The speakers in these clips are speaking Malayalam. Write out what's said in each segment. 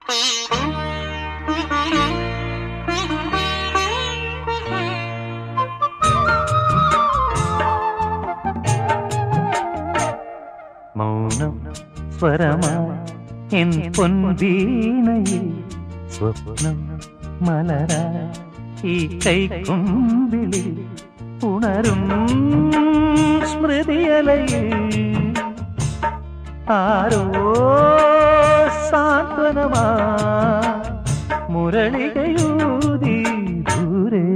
മൗനം സ്വരമാ എൻ പൊൻവീണയിൽ സ്വപ്നം മലരാ ഈ കൈക്കുമ്പിളിൽ ഉണരും സ്മൃതിയലയിൽ ആരോ സാന്ത്വനമാ മുരളികയൂതി ദൂരെ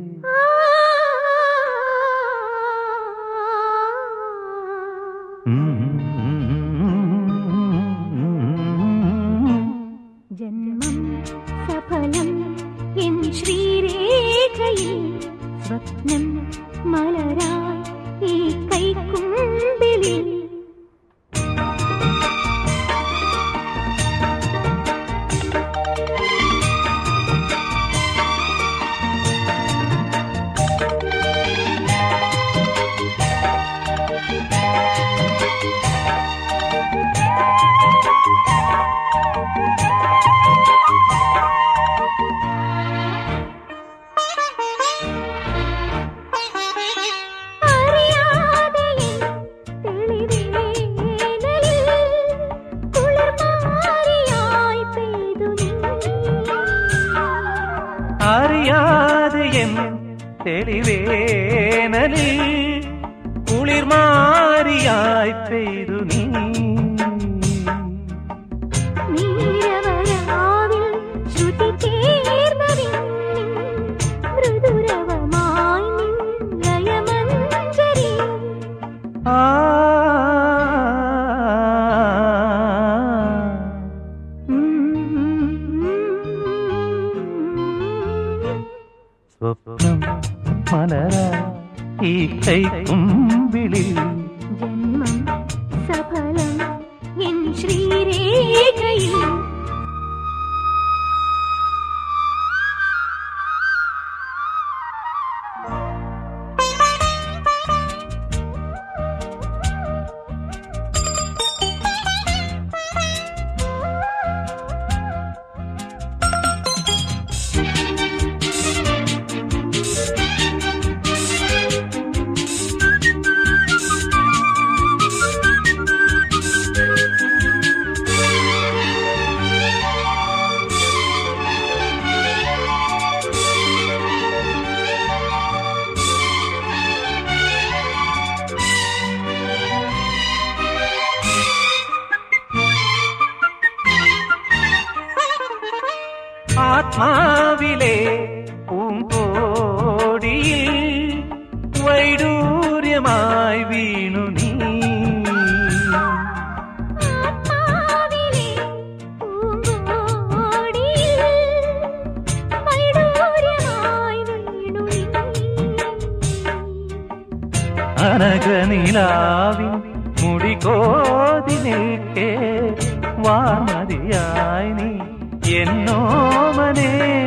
ജന്മം സഫലം എൻ ശ്രീരേഖയിൽ സ്വപ്നം മലരായി ഈ കൈക്കുമ്പിളിൽ അറിയാതെ എൻ തെളിവേനലിൽ കുളിർമാരിയായി പെയ്തു നീ അറിയാതെ എൻ തെളിവേനലിൽ കുളിർമാരിയായി പെയ്തു നീ നീരവരാവിൽ ശ്രുതി ചേർന്നതിൻ മൃദുരവമായി നിൻ ലയമഞ്ജരി ആ സ്വപ്നം മലരാ ഈ കൈക്കുമ്പിളിൽ ജന്മം സഫലം എൻ ശ്രീരേഖയിൽ ആത്മാവിലെ പൂങ്കോടിയിൽ വൈഡൂര്യമായി വീണു നീ ആത്മാവിലെ പൂങ്കോടിയിൽ വൈഡൂര്യമായി വീണു നീ. അനഘനിലാവിൻ മുടികോതി നിൽക്കേ വാമതിയായി നീ എന്നോമനേ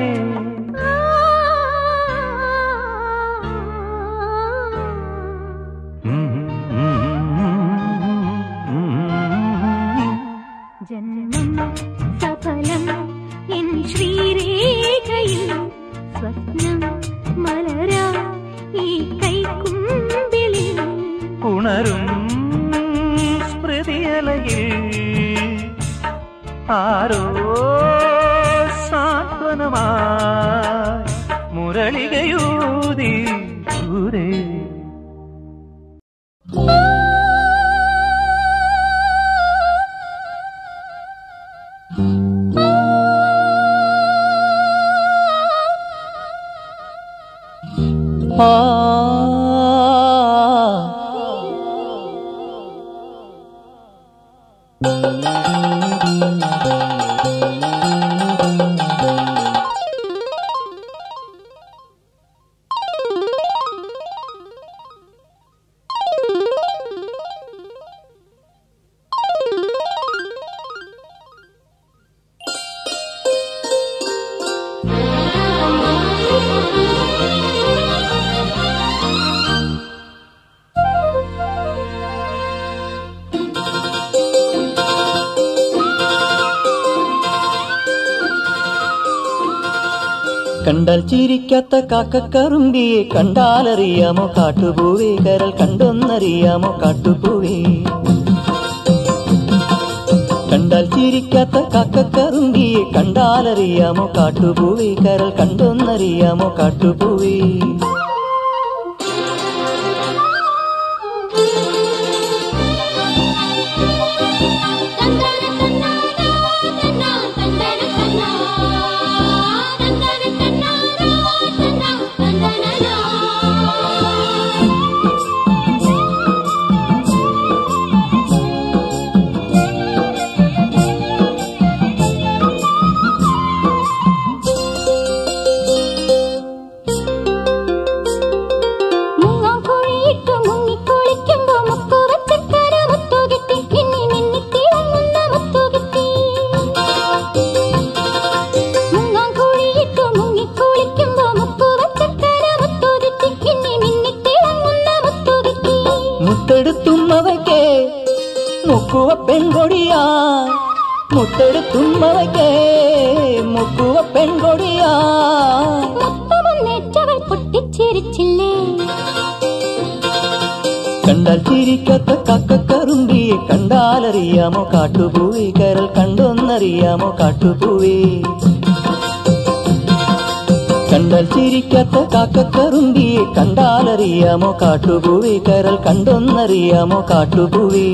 ജന്മം സഫലം എൻ ശ്രീരേഖയിൽ സ്വപ്നം മലരാ ഈ കൈക്കുമ്പിളിൽ ഉണരും സ്മൃതിയലയിൽ ആരോ സാന്ത്വനമായി മുരളികയൂതി ദൂരെ ആ കണ്ടാൽ ചിരിക്കാത്ത കാക്കക്കറുമ്പിയെ കണ്ടാലറിയാമോ കാട്ടുപൂവേ കരൽ കണ്ടൊന്നറിയാമോ കാട്ടുപൂവേ കണ്ടാൽ ചിരിക്കാത്ത കാക്കക്കറുമ്പിയെ കണ്ടാലറിയാമോ കാട്ടുപൂവേ കരൽ കണ്ടൊന്നറിയാമോ കാട്ടുപൂവേ മുങ്ങാങ്കുഴിയിട്ട് മുങ്ങിക്കുളിക്കുമ്പോ മുക്കുവച്ചക്കര മുത്തുകിട്ടി മിന്നി മിന്നി തിളങ്ങുന്ന മുത്തുകിട്ടി മുങ്ങാങ്കുഴിയിട്ട് മുങ്ങിക്കുളിക്കുമ്പോ മുക്കുവച്ചക്കര മുത്തുകിട്ടി മിന്നി മിന്നി തിളങ്ങുന്ന മുത്തുകിട്ടി മുത്തെടുത്തുമ്മവയ്ക്ക് മുക്കുവ പെൺകൊടിയാ മുത്തെടുത്തുമ്മവയ്ക്ക് മുക്കുവ പെൺകൊടിയാ മുത്തമൊന്നേറ്റവൾ പൊട്ടിച്ചിരിച്ചില്ലേ കണ്ടാൽ ചിരിക്കാത്ത കാക്കക്കറുമ്പിയെ കണ്ടാലറിയാമോ കാട്ടുപൂവി കരൽ കണ്ടൊന്നറിയാമോ കാട്ടുപൂവി കണ്ടാൽ ചിരിക്കാത്ത കാക്കക്കറുമ്പിയെ കണ്ടാലറിയാമോ കാട്ടുപൂവി കരൽ കണ്ടൊന്നറിയാമോ കാട്ടുപൂവി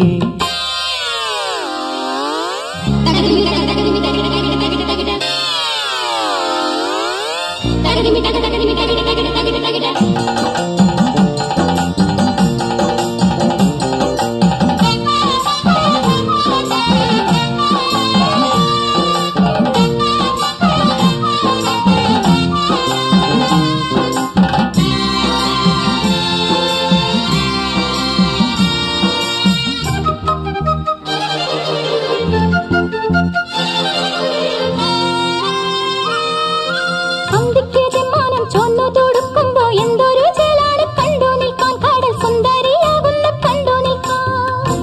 അന്തിക്ക് ജന്മാനം ചൊന്നു തൊടുക്കുമ്പോ എന്തൊരു ചേലാണ് കണ്ടു നിൽക്കാൻ കടൽ സുന്ദരിയാകുന്ന കണ്ടു നിൽക്കാൻ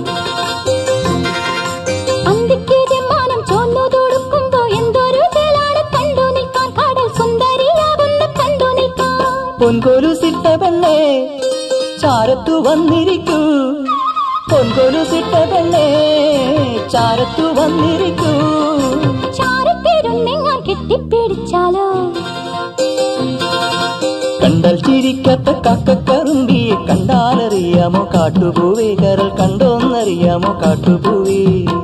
അന്തിക്ക് ജന്മാനം ചൊന്നു തൊടുക്കുമ്പോ എന്തൊരു ചേലാണ് കണ്ടു നിൽക്കാൻ കടൽ സുന്ദരിയാകുന്ന കണ്ടു നിൽക്കാൻ പൊൻകൊലുസിട്ട പെണ്ണേ ചാരത്തു വന്നിരിക്കൂ പൊൻകൊലുസിട്ട പെണ്ണേ ചാരത്തു വന്നിരിക്കൂ ചാരത്തിരുന്നെങ്ങാൻ കെട്ടിപ്പിടിച്ചാലോ കണ്ടാൽ ചിരിക്കാത്ത കാക്കക്കറുമ്പിയെ കണ്ടാലറിയാമോ കാട്ടുപൂവേ കരൽ കണ്ടോന്നറിയാമോ കാട്ടുപൂവേ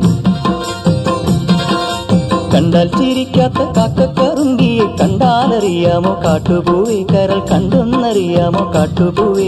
കണ്ടാൽ ചിരിക്കാത്ത കാക്കക്കറുമ്പിയെ കണ്ടാലറിയാമോ കാട്ടുപൂവേ കരൽ കണ്ടൊന്നറിയാമോ കാട്ടുപൂവേ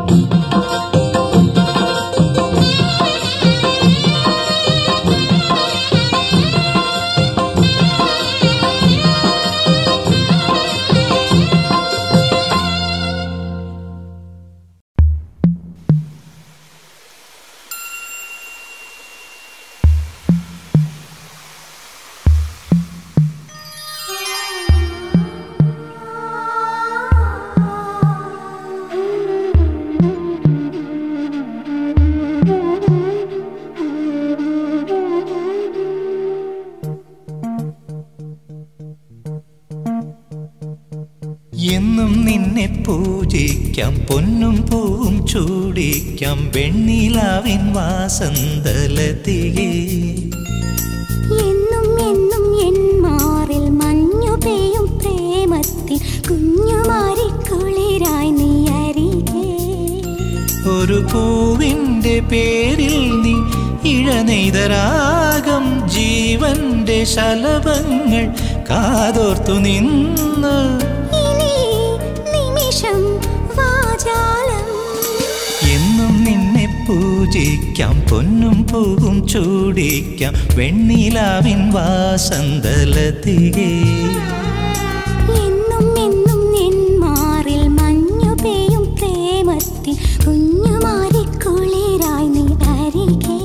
എന്നും നിന്നെ പൂജിക്കാം പൊന്നും പൂവും ചൂടിക്കാം വെണ്ണിലാവിൻ വാസന്തലതികേ എന്നും എന്നും എൻ മാറിൽ മഞ്ഞു പെയ്യും പ്രേമത്തിൽ കുഞ്ഞുമാരി കുളിരായി നീ അരികെ ഒരു പൂവിൻ്റെ പേരിൽ നീ ഇഴനെയ്തരാഗം ജീവന്റെ ശലഭങ്ങൾ കാതോർത്തു നിന്ന് ഇനി നിമിഷം വാചാലം എന്നും നിന്നെ പൂജിക്കാം പൊന്നും പൂവും ചൂടിക്കാം വെണ്ണിലാവിൻ വാസന്തലതികേ എന്നും എന്നും എൻ മാറിൽ മഞ്ഞു പെയ്യും പ്രേമത്തിൽ കുഞ്ഞുമാരി കുളിരായി നീ അരികെ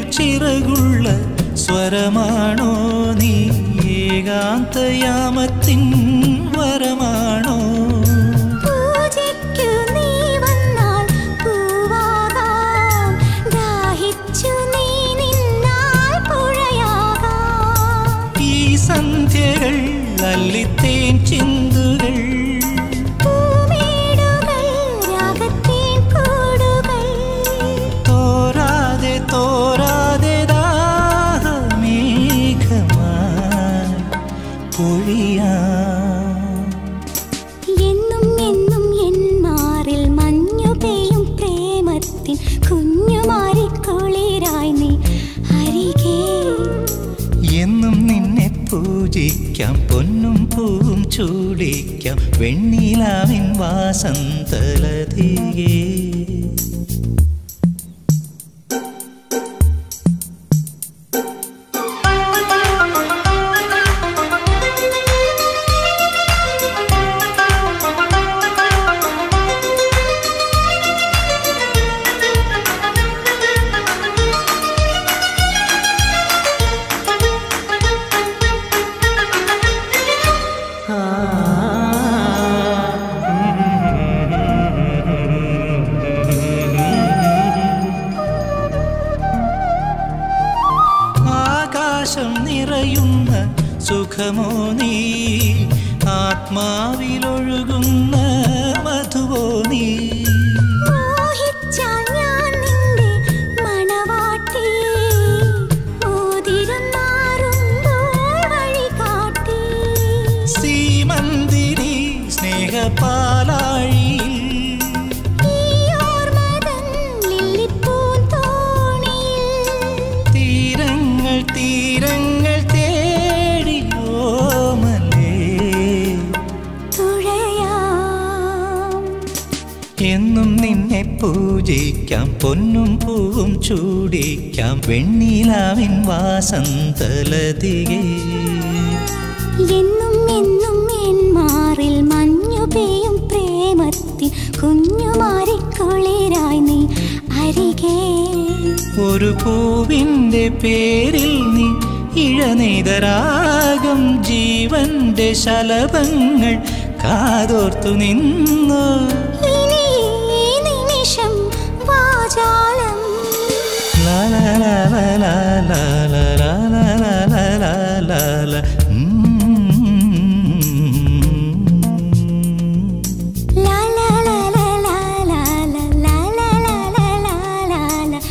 ചിറകുള്ള സ്വരമാണോ നീ ഏകാന്തയാമത്തിൻ വരമാണോ പൂജയ്ക്കു നീ വന്നാൽ പൂവാകാം ദാഹിച്ചു നീ നിന്നാൽ പുഴയാകാം ഈ സന്ധ്യകൾ അല്ലിത്തേൻ ചിന്തുകൾ പൂമേടുകൾ രാഗത്തിൻ കൂടുകൾ തോരാതെ തോരാതെ ദാഹമേഘമായി പൊഴിയാം എന്നും എന്നും എൻ മാറിൽ മഞ്ഞു പെയ്യും പ്രേമത്തിൻ കുഞ്ഞുമാരിക്കുളിരായി നീ അരികേ എന്നും നിന്നെ പൂജിക്കാം പൊന്നും പൂവും ചൂടിക്കാം വെണ്ണിലാവിൻ വാസന്തലതികേ ആകാശം നിറയുന്ന സുഖമോ നീ ആത്മാവിലൊഴുകുന്ന മധുവോ നീ മോഹിച്ചാൽ ഞാൻ നിന്റെ മണവാട്ടി മോതിരുന്നാറുമ്പോൾ വഴികാട്ടി സീമന്തിരി സ്നേഹപാലാഴിയിൽ ഈ ഓർമ്മതൻ ലില്ലിപ്പൂന്തോണിയിൽ തീരങ്ങൾ തീരങ്ങൾ തേടിയോമലേ തുഴയാം എന്നും നിന്നെ പൂജിക്കാം പൊന്നും പൂവും ചൂടിക്കാം വെണ്ണിലാവിൻ വാസന്തലതികേ എന്നും എന്നും എൻ മാറിൽ മഞ്ഞു പെയ്യും പ്രേമത്തിൻ കുഞ്ഞുമാരിക്കുളിരായി നീ അരികേ ഒരു പൂവിൻ്റെ പേരിൽ നീ ഇഴനെയ്തരാഗം ജീവന്റെ ശലഭങ്ങൾ കാതോർത്തു നിന്നു ഇനി ഈ നിമിഷം വാചാലം ലാലാലാലാലാലാലാലാലാലാ. ഉം. ലാ ലാ ലാ ലാ ലാ ലാ ലാ ലാ ലാ ലാ ലാ ലാ ലാ.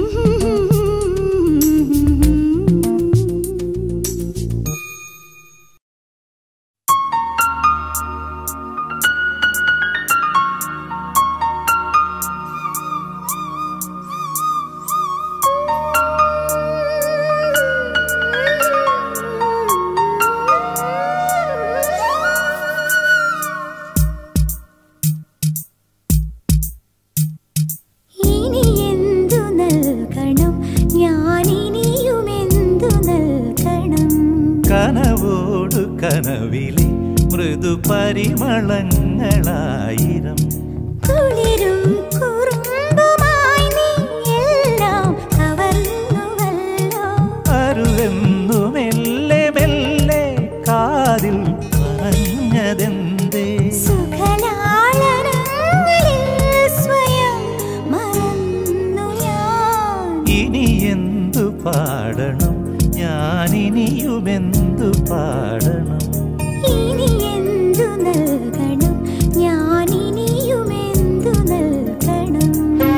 ഇനി എന്തു നൽകണം ഞാനിനിയും എന്തു നൽകണം കനവോടു കനവിലെ മൃദു പരിമളങ്ങളായിരം കുളിരും കുറുമ്പുമായി നീ എല്ലാം കവർന്നുവല്ലോ അരുവെന്നു മെല്ലെ മെല്ലെ കാതിൽ പറഞ്ഞതെന്തേ സുഖലാളനങ്ങളിൽ സ്വയം മറന്നു ഞാൻ ഇനി എന്തു പാടണം ഞാനിനിയുമെന്തു പാടണം ഇനി എന്തു നൽകണം ഞാനിനിയും എന്തു നൽകണം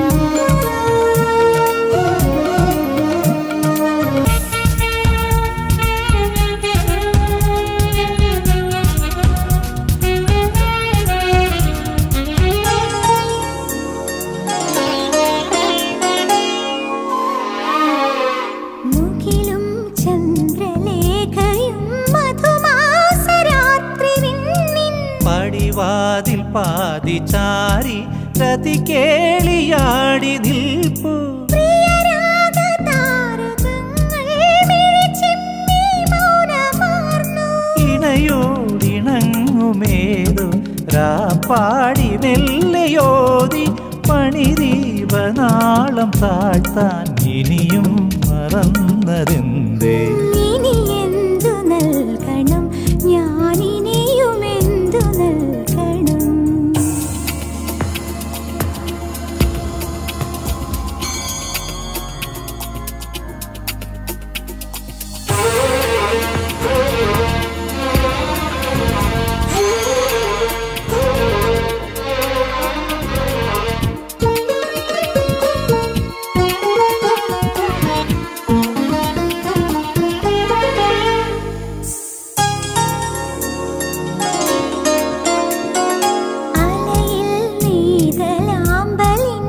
മുകിലും ചന്ദ്രലേഖയും മധുമാസരാത്രി വിണ്ണിൻ പടിവാതിൽ പാതി ചാരി രതി കേളിയാടി നിൽപ്പു പ്രിയരാഗതാരകങ്ങൾ മിഴിച്ചിമ്മി മൗനമാർന്നു. ഇണയോടിണങ്ങുമേതു രാപ്പാടി മെല്ലയോതി പണി മണിദീപനാളം താഴ്ത്താൻ ഇനിയും മറന്നതെന്തേ ഇനി എന്തു നൽകണം ഞാനിനിയും എന്തു നൽകണം അലയിൽ നീതലാമ്പലിൻ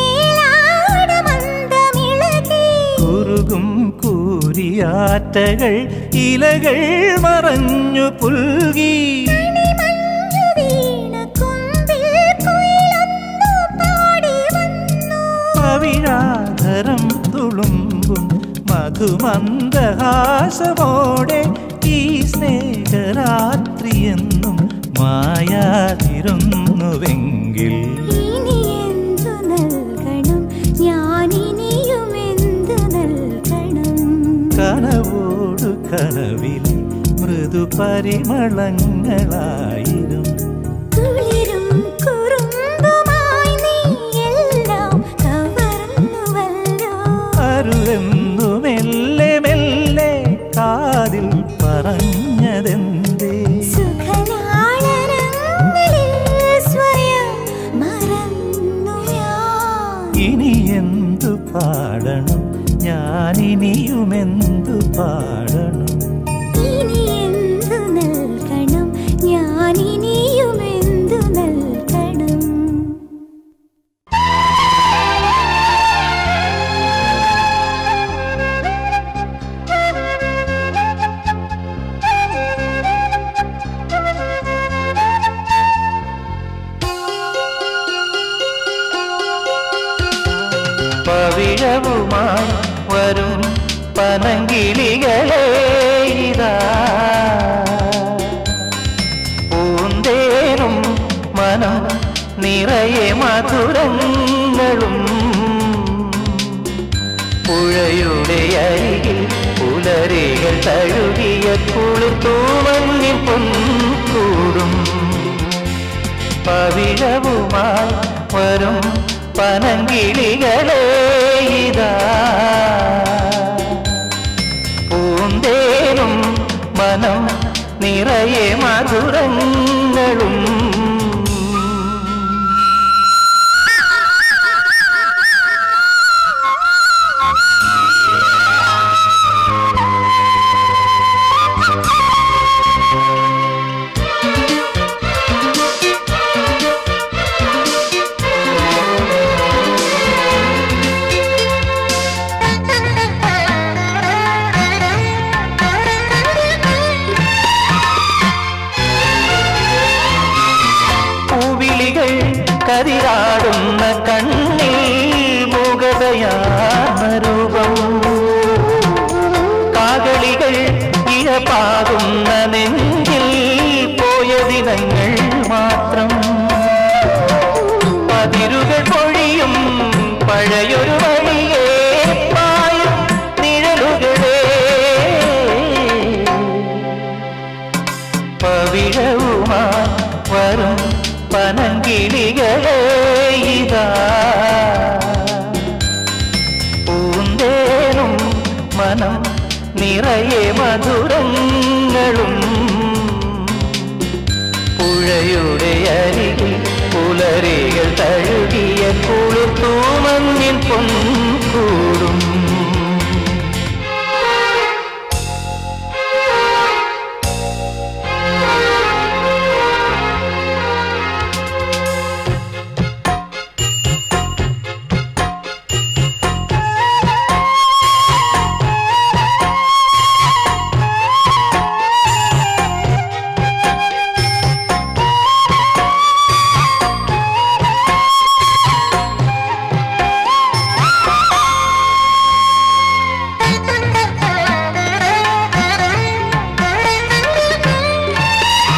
മേലാടമന്ദമിളകി കുറുകും കൂരിയാറ്റകൾ ഇലകൾ മറഞ്ഞു പുൽകി മഞ്ഞു വീണ കൊമ്പിൽ കുയിലൊന്നു പാടി വന്നു പവിഴാധരം തുളുമ്പും മധുമന്ദഹാസമോടെ ഈ സ്നേഹരാത്രിയെന്നും മായാതിരുന്നുവെങ്കിൽ ഇനി എന്തു നൽകണം ഞാനിനിയും എന്തു നൽകണം കനവോടു കനവിൽ മൃദു പരിമളങ്ങളായിരും കുളിരും കുറുമ്പുമായി നീ എല്ലാം കവർന്നുവല്ലോ അരുവെന്നു മെല്ലെ മെല്ലെ കാതിൽ പറഞ്ഞതെന്തേ സുഖലാളനങ്ങളിൽ സ്വയം മറന്നു ഞാൻ ഇനി എന്തു പാടണം ഞാനിനിയുമെന്തു പാടണം ഇനി എന്തു നൽകണം ഞാനിനിയും എന്തു നൽകണം പവിഴവുമായി വരും പനങ്കിളികളെ ഇതാ പൂന്തേനും മനം നിറയെ മധുരങ്ങളും പുഴയുടെ അരികിൽ പുലരികൾ തഴുകിയ കുളിർത്തൂമഞ്ഞി പൊൻകൂടും പവിഴവുമായി വരും പനങ്കിളികളെ ഇതാ പൂന്തേനും മനം നിറയെ മധുരങ്ങളും പൂവിളികൾ കതിരാടുന്ന കണ്ണിൽ മുഖതയാർന്ന രൂപം കാകളികൾ ഇഴപാകുന്ന നെഞ്ചിൽ പോയ ദിനങ്ങൾ മാത്രം പതിരുകൾ പൊഴിയും പഴയൊരു വഴിയേ പായും നിഴലുകളേ പവിഴവുമായി വരും പനങ്കിളികളെ ഇതാ പൂന്തേനും മനം നിറയെ മധുരങ്ങളും പുഴയുടെ അരികിൽ പുലരികൾ തഴുകിയ കുളിർത്തൂമഞ്ഞിൻ പൊൻകൂടും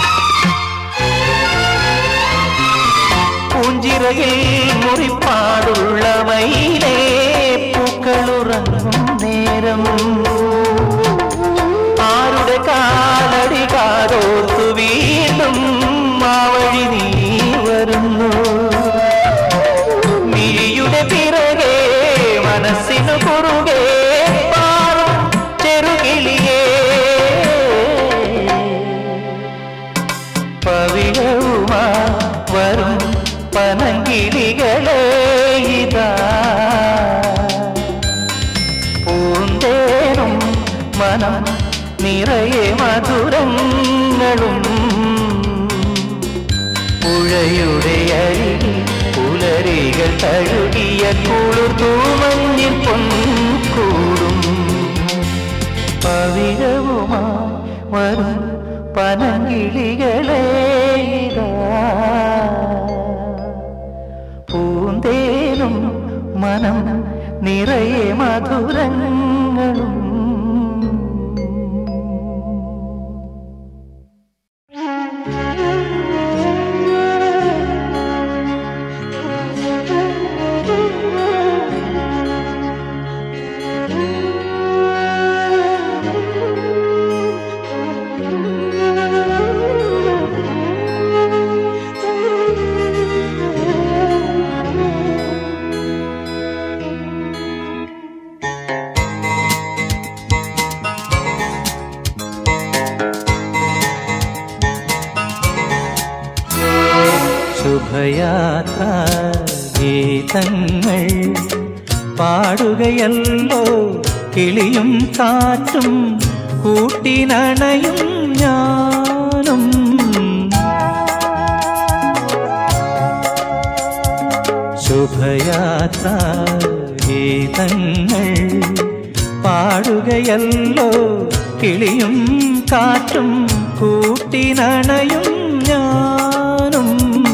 പൂഞ്ചിറയിൽ മുറിപ്പാടുന്ന കുറുകെ പാറും ചെറുകിളിയേ പവിഴവുമാ വരും പനങ്കിളികളെ ഇതാ പൂന്തേനും മനം നിറയെ മധുരങ്ങളും പുഴയുടെ അരികിൽ പുലരികൾ തഴുകിയ കുളിർത്തൂമഞ്ഞിൽ പൊൻകൂടും പവിഴവുമാ വരും പനങ്കിളികളെ ഇതാ. പൂന്തേനും മനം നിറയെ മധുരങ്ങളും ശുഭയാത്ര ഗീതങ്ങൾ പാടുകയല്ലോ കിളിയും കാറ്റും കൂട്ടിനണയും ഞാനും ശുഭയാത്ര ഗീതങ്ങൾ പാടുകയല്ലോ കിളിയും കാറ്റും കൂട്ടിനണയും ഞാനും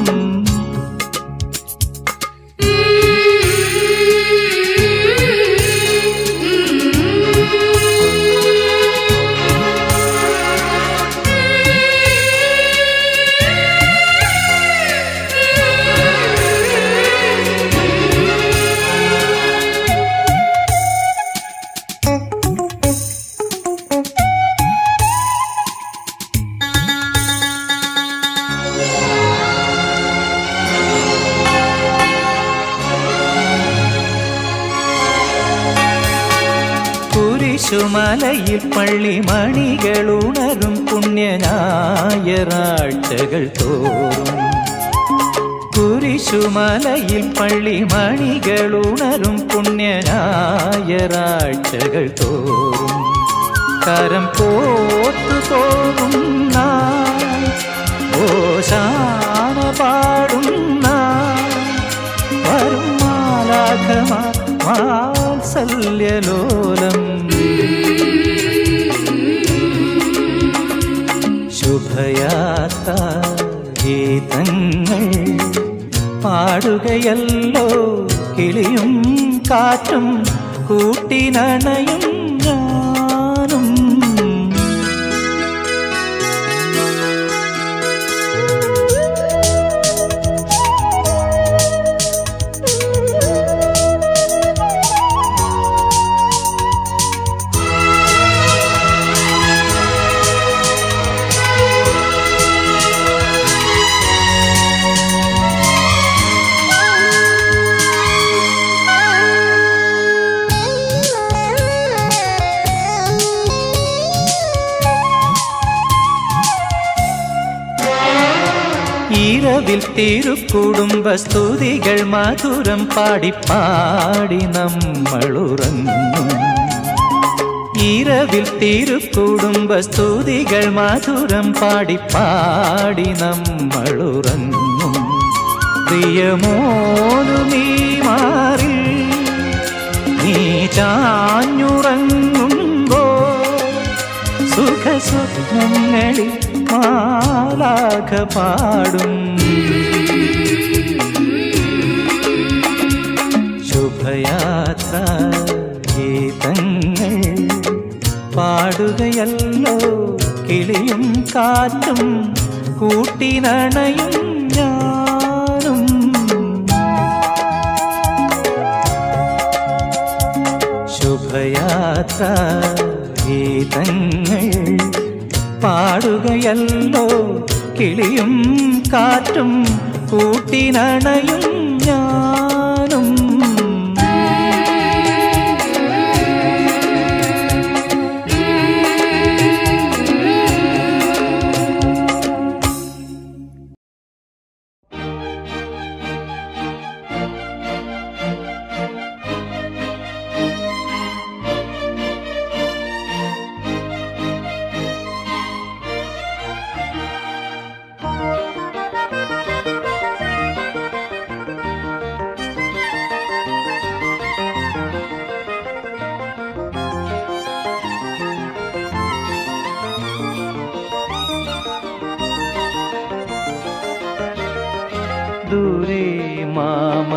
കുരിശുമലയിൽ പള്ളിമണികളുണരും പുണ്യനായറാഴ്ചകൾ തോറും കുരിശുമലയിൽ പള്ളിമണികളുണരും പുണ്യനായറാഴ്ചകൾ തോറും കരം പോത്തു തോന്നുന്ന ഓശാന പാടുന്ന വരും മാലാഖമാ വാത്സല്യലോലം ശുഭയാത്ര ഗീതങ്ങൾ പാടുകയല്ലോ കിളിയും കാറ്റും കൂട്ടിനണയും ഞാനും ഇരവിൽ തിരുക്കുടുംബ സ്തുതികൾ മധുരം പാടി പാടി നമ്മളുറങ്ങും ഇരവിൽ തിരുക്കുടുംബ സ്തുതികൾ മധുരം പാടി പാടി നമ്മളുറങ്ങും പ്രിയമോനുമീ മാറിൽ നീ ചാഞ്ഞുറങ്ങുമ്പോ സുഖസ്വപ്നങ്ങളിൽ മാലാഖ പാടും ശുഭയാത്ര ഗീതങ്ങൾ പാടുകയല്ലോ കിളിയും കാറ്റും കൂട്ടിനണയും ഞാനും ശുഭയാത്ര ഗീതങ്ങൾ പാടുകയല്ലോ കിളിയും കാറ്റും കൂട്ടിനണയും ഞാനും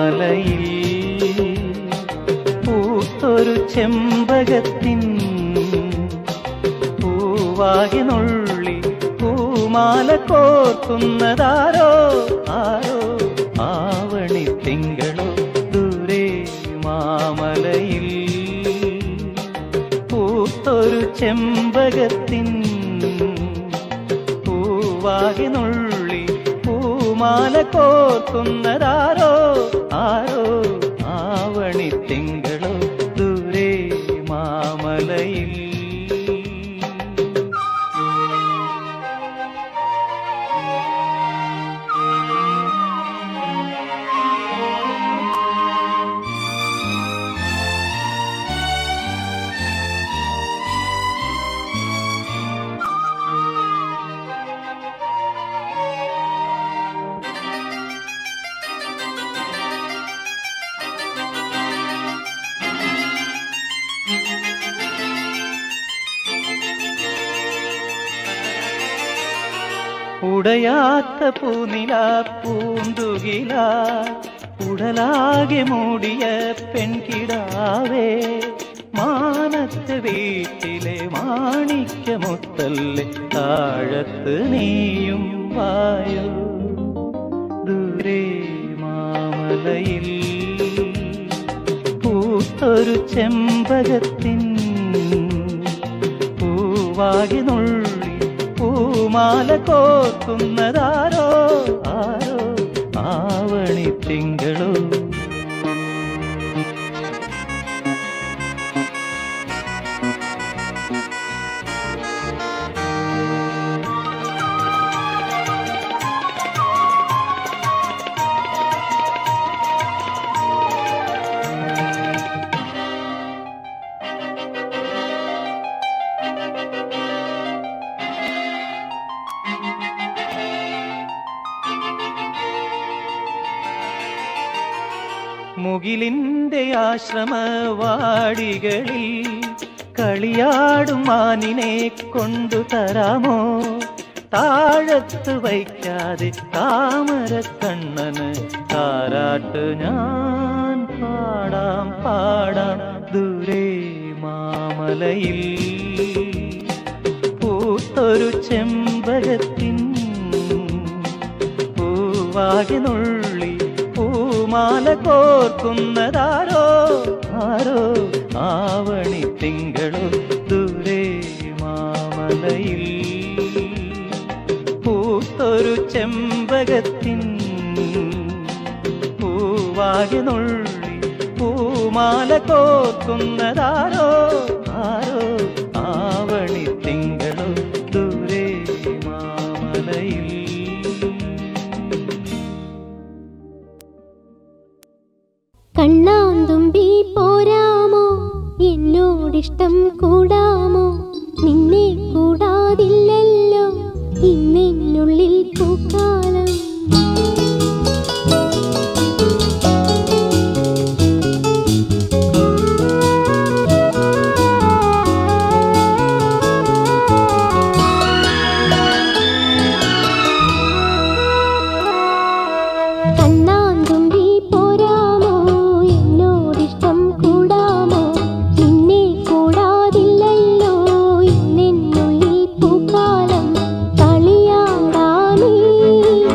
മാമലയിൽ പൂത്തൊരു ചെമ്പകത്തിൻ പൂവാകി നുള്ളി പൂമാല കോർക്കുന്നതാരോ ആരോ ആവണി തിങ്കളോ ദൂരെ മാമലയിൽ പൂത്തൊരു ചെമ്പകത്തിൻ പൂവാകി നുള്ളി പൂമാല കോർക്കുന്നതാരോ ആരോ ആവണി തിങ്കളോ ദൂരെ മാമലയിൽ ഉടയാത്ത പൂനില പൂന്തുകില ഉടലാകെ മൂടിയ പെൺകിടാവേ മാനത്തെ വീട്ടിലെ മാണിക്യമുത്തല്ലേ താഴത്ത് നീയും വായോ ദൂരെ മാമലയിൽ പൂത്തൊരു ചെമ്പകത്തിൻ പൂവാകി നുള്ളി പൂമാല കോർക്കുന്നതാരോ ആരോ ആവണി തിങ്കളോ മുകിലിന്റെ ആശ്രമവാടികളിൽ കളിയാടും മാനിനെ കൊണ്ടു തരാമോ താഴത്ത് വയ്ക്കാതെ താമര കണ്ണന് താരാട്ട് ഞാൻ പാടാം പാടാം ദൂരെ മാമലയിൽ പൂത്തൊരു ചെമ്പകത്തിൻ പൂവാകി നുള്ളി പൂമാല കോർക്കുന്നതാരോ ആരോ ആവണി തിങ്കളോ ദൂരെ മാമലയിൽ പൂത്തൊരു ചെമ്പകത്തിൻ പൂവാകി നുള്ളി പൂമാല കോർക്കുന്നതാരോ ആരോ ആവണി തിങ്കളോ ദൂരെ മാമലയിൽ കണ്ണാന്തുമ്പി പോരാമോ എന്നോടിഷ്ടം കൂടാമോ നിന്നെ കൂടാതില്ലല്ലോ ഇന്നെന്നുള്ളിൽ പൂക്കാലം കണ്ണാന്തുമ്പി പോരാമോ എന്നോടിഷ്ടം കൂടാമോ നിന്നെ കൂടാതില്ലല്ലോ ഇന്നെന്നുള്ളിൽ പൂക്കാലം കളിയാടാനേ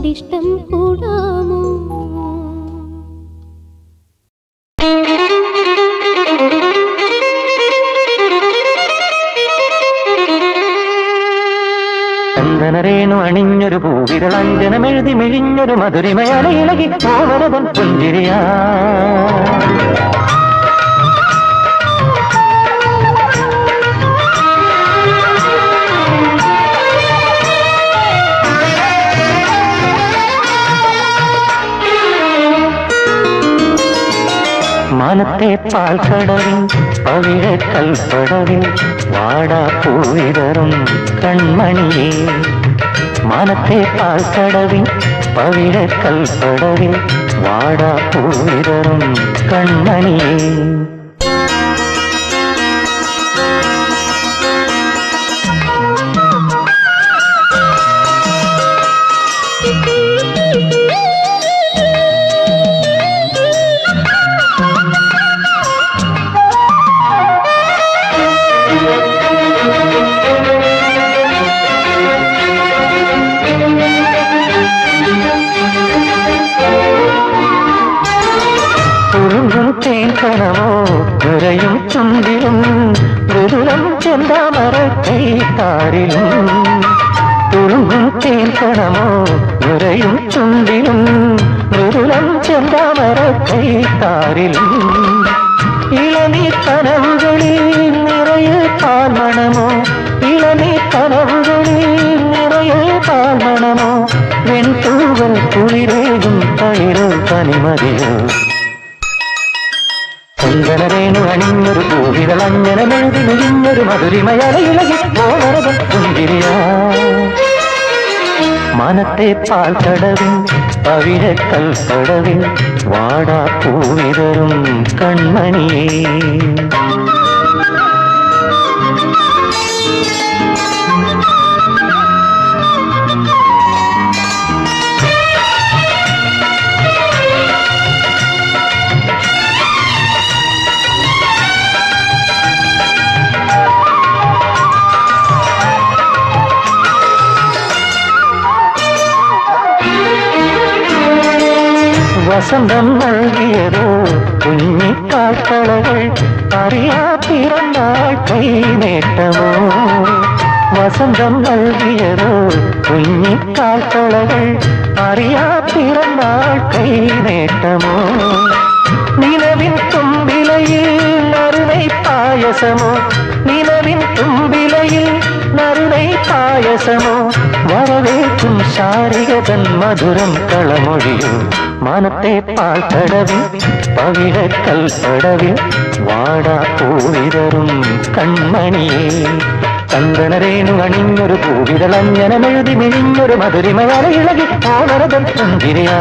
എന്നോടിഷ്ടം കൂടാമോ ചന്ദനരേണു അണിഞ്ഞൊരു പൂവിരളഞ്ജനമെഴുതി മെഴിഞ്ഞൊരു മധുരിമയലയിളകി ഓവരതൻ പുഞ്ചിരിയാ മാനത്തെ പാൽക്കടവിൽ പവിഴ കൽപ്പടവിൽ വാടാ പൂവിതറും കൺമണിയേ മാനത്തെ പാൽക്കടവിൽ പവിഴ കൽപ്പടവിൽ വാടാ പൂവിതറും കൺമണിയേ ഉരുങ്ങും തേൻകണമോ നിറയും ചുണ്ടിലും മൃദുലം ചെന്താമര കൈത്താരിലും ഉരുങ്ങും തേൻകണമോ നിറയും ചുണ്ടിലും മൃദുലം ചെന്താമര കൈത്താരിലും ഇളനീ കനവുകളിൽ നിറയെ പാൽമണമോ ഇളനീ കനവുകളിൽ നിറയെ പാൽമണമോ വെൺതൂവൽ കുളിരേകും തളിരോ തനിമതിയോ ചന്ദനരേണു അണിഞ്ഞൊരു പൂവിതളഞ്ഞനമെഴുതി മിഴിഞ്ഞൊരു മധുരിമയലയിളകി ഓണരവൻ പുഞ്ചിരിയാ മനത്തെ പാൽക്കടവിൽ പവിഴക്കൽ കടവിൽ വാടാ പൂവിതറും കൺമണിയേ വസന്തം നൽകിയതോ കുഞ്ഞിക്കാക്കളകൾ അറിയാ പിറന്നാൾ കൈനേട്ടമോ വസന്തം നൽകിയതോ കുഞ്ഞിക്കാക്കളകൾ അറിയാ പിറന്നാൾ കൈനേട്ടമോ നിലവിൻ തുമ്പിലയിൽ നറുനൈ പായസമോ നിലവിൻ തുമ്പിലയിൽ നറുനൈ പായസമോ വരവേൽക്കും ശാരികതൻ മധുരം കളമൊഴിയോ മാനത്തെ പാൽക്കടവിൽ പവിഴക്കൽ പടവിൽ വാടാ പൂവിതറും കൺമണിയേ ചന്ദനരേണു അണിഞ്ഞൊരു പൂവിതളഞ്ഞനമെഴുതി മിഴിഞ്ഞൊരു മധുരിമയല ഇളകി ഓണരതൻ ചുന്തിരിയാ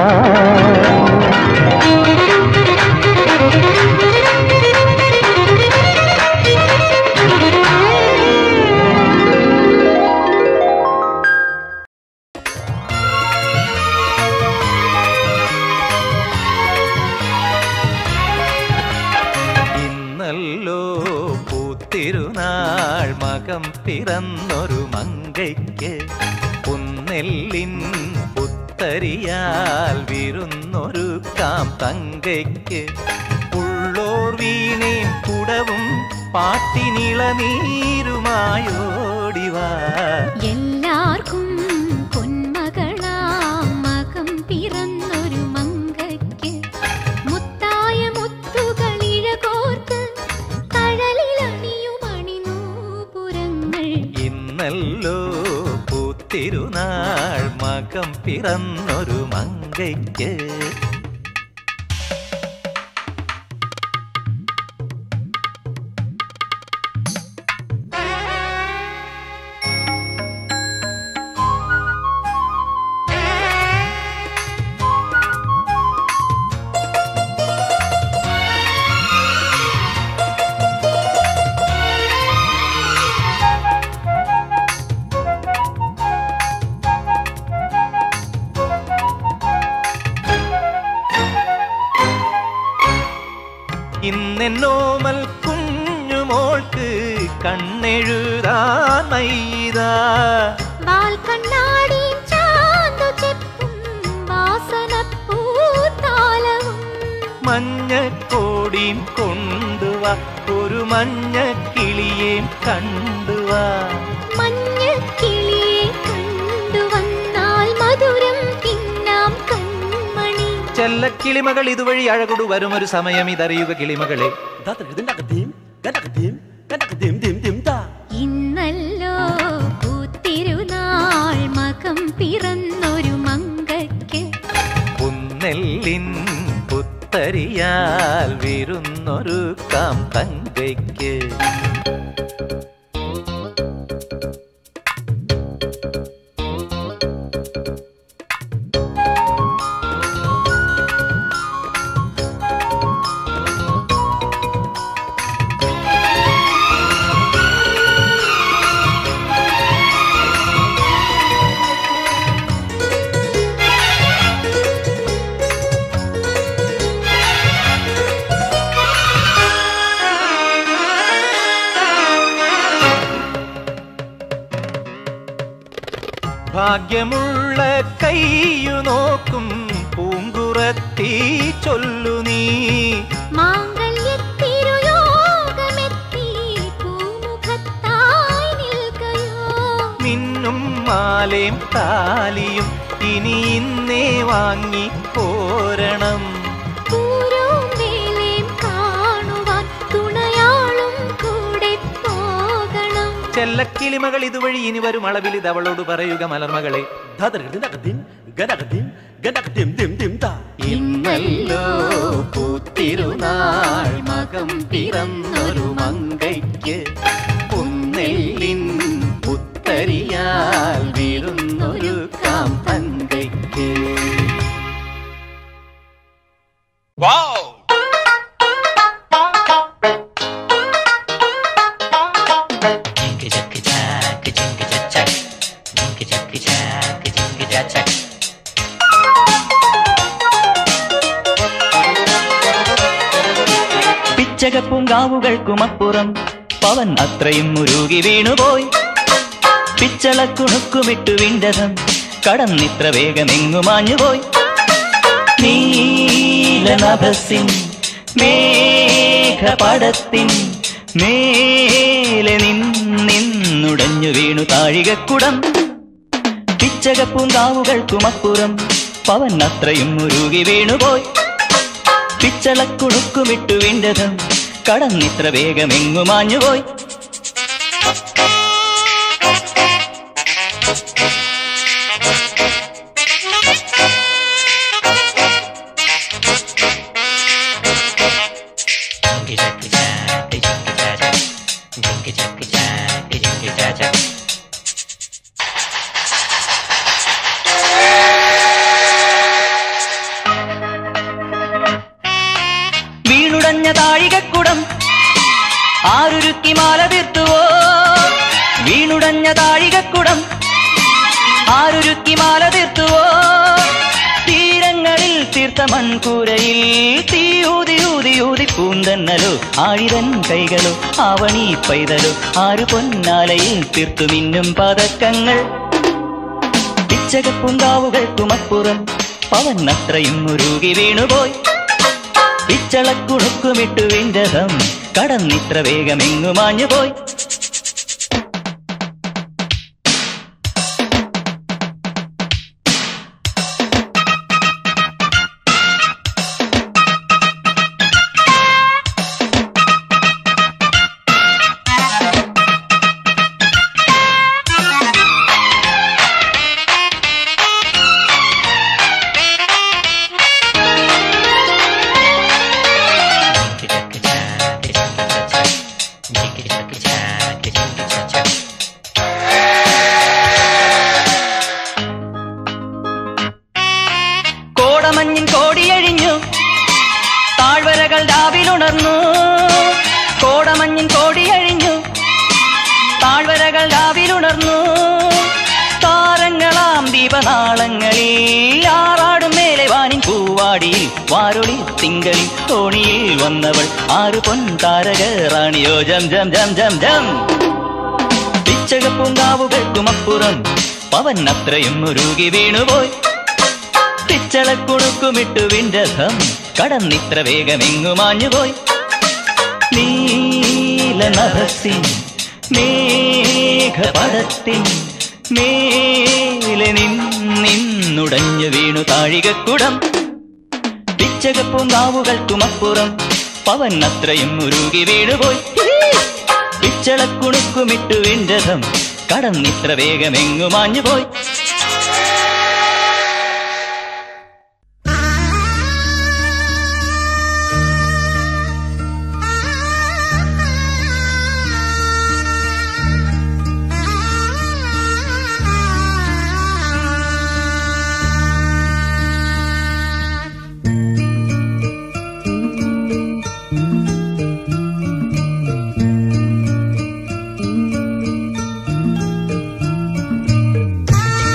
ഇന്നല്ലോ പൂത്തിരുനാൾ മകം പിറന്നൊരു മങ്കയ്ക്ക് പുന്നെല്ലിൻ പുത്തരിയാൽ വിരുന്നൊരുക്കാം തങ്കയ്ക്ക് ഉള്ളോർ വീണേം കുടവും പാട്ടിനിളനീരുമായോടിവാ എല്ലാവർക്കും പൊന്മകളാം മകം പിറന്നൊരു മങ്കയ്ക്ക് മുത്തായ മുത്തുകളിഴകോർത്ത് കഴലിലണിയും അണിനൂപുരങ്ങൾ ഇന്നല്ലോ പൂത്തിരുനാൾ മകം പിറന്നൊരു മങ്കയ്ക്ക് ഇന്നെന്നോമൽ കുഞ്ഞുമോൾക്ക് കണ്ണെഴുതാൻ മയ്യതാ വാൽ കണ്ണാടിയും ചാന്തു ചെപ്പും കിളിയും കൊണ്ടുവാ ഒരു മഞ്ഞ കിളിയേം കണ്ടുവാ മഞ്ഞ കിളിയെ കണ്ടുവന്നാൽ മധുരം തിന്നാം കൺമണി ചെല്ല കിളിമകൾ ഇതുവഴി അഴകൊടു വരുമൊരു സമയം ഇതറിയുക കിളിമകളെ ഇന്നല്ലോ പൂത്തിരുനാൾ മകം പിറന്നൊരു മങ്കയ്ക്ക് പുന്നെല്ലിൻ പുത്തരിയാൽ വിരുന്നൊരു കാം തങ്കയ്ക്ക് ഭാഗ്യമുള്ള കയ്യു നോക്കും പൂങ്കുറത്തി ചൊല്ലു നീ മാംഗല്യത്തിരുയോഗമെത്തി പൂമുഖത്തായി നിൽക്കയോ മിന്നും മാലേം താലിയും ഇനി ഇന്നേ വാങ്ങി പോരണം പൂരവും വേലയും കാണുവാൻ തുണയാളും കൂടെ പോകണം ചെല്ലക്കിളിമകൾ ഇതുവഴി ഇനി വരും അളവിൽ ഇത് അവളോട് പറയുക മലർമകളെ ഇന്നല്ലോ പൂത്തിരുനാൾ മകം പിറന്നൊരു മങ്കയ്ക്ക് പുന്നെല്ലിൻ പുത്തരിയാൽ വീഴുന്നൊരു കാം തങ്കയ്ക്ക് പിച്ചകപ്പൂങ്കാവുകൾക്കുമപ്പുറം പവൻ അത്രയും മുരുകി വീണുപോയി പിച്ചളക്കുണുക്കുമിട്ടു വിണ്ടതം കടന്നിത്ര വേഗമെങ്ങുമാഞ്ഞുപോയി നീലനഭസിൻ മേഘപടത്തിൻ മേലെ നിന്നുടഞ്ഞു വീണു താഴികക്കുടം പിച്ചകപ്പൂങ്കാവുകൾക്കുമപ്പുറം പവൻ അത്രയും മുരുകി വീണുപോയി പിച്ചളക്കുണുക്കുമിട്ടു വിണ്ടതം കടന്നിത്ര വേഗമെങ്ങുമാഞ്ഞുപോയി വീണുടഞ്ഞ താഴികക്കുടം ആരുരുക്കി മാല തീർത്തുവോ വീണുടഞ്ഞ താഴികക്കുടം ആരുരുക്കി മാല തീർത്തുവോ തീരങ്ങളിൽ തീർത്ത മൺകൂരയിൽ തീയൂതി ഊതി ഊതി പൂന്തന്നലോ ആഴിതൻ കൈകളോ ആവണി പൈതലോ ആരു പൊന്നാലയിൽ തീർത്തു മിന്നും പതക്കങ്ങൾ പിച്ചകപ്പൂങ്കാവുകൾക്കുമപ്പുറം പവൻ അത്രയും മുരുകി വീണുപോയി പിച്ചളക്കുണുക്കുമിട്ടു വിണ്ടതം കടന്നിത്ര വേഗമെങ്ങു മാഞ്ഞുപോയി കോടമഞ്ഞിൻ കോടിയഴിഞ്ഞു താഴ്വരകൾ രാവിലുണർന്നു കോടമഞ്ഞിൻ കോടിയഴിഞ്ഞു താഴ്വരകൾ രാവിലുണർന്നു താരങ്ങളാം ദീപനാളങ്ങളിൽ ആറാടും മേലെ വാനിൻ പൂവാടിയിൽ വാരൊളി തിങ്കളിൽ തോണിയിൽ വന്നവൾ ആറു പൊൻ താരക റാണിയോ ജം ജം ജം ജം ജം പിച്ചകപ്പൂങ്കാവുകൾക്കുമപ്പുറം പവൻ അത്രയും മുരുകി വീണുപോയി പിച്ചളക്കുണുക്കുമിട്ടു വിണ്ടധം കടന്നിത്ര വേഗമെങ്ങു മാഞ്ഞുപോയി നീലനഭസിൻ മേഘപടത്തിൻ മേലെ നിന്നുടഞ്ഞു വീണു താഴികക്കുടം പിച്ചകപ്പൂങ്കാവുകൾക്കുമപ്പുറം പവൻ അത്രയും ഉരുകി വീണുപോയി പിച്ചളക്കുണുക്കുമിട്ടു വിണ്ടതം കടന്നിത്ര വേഗമെങ്ങു മാഞ്ഞുപോയി ആ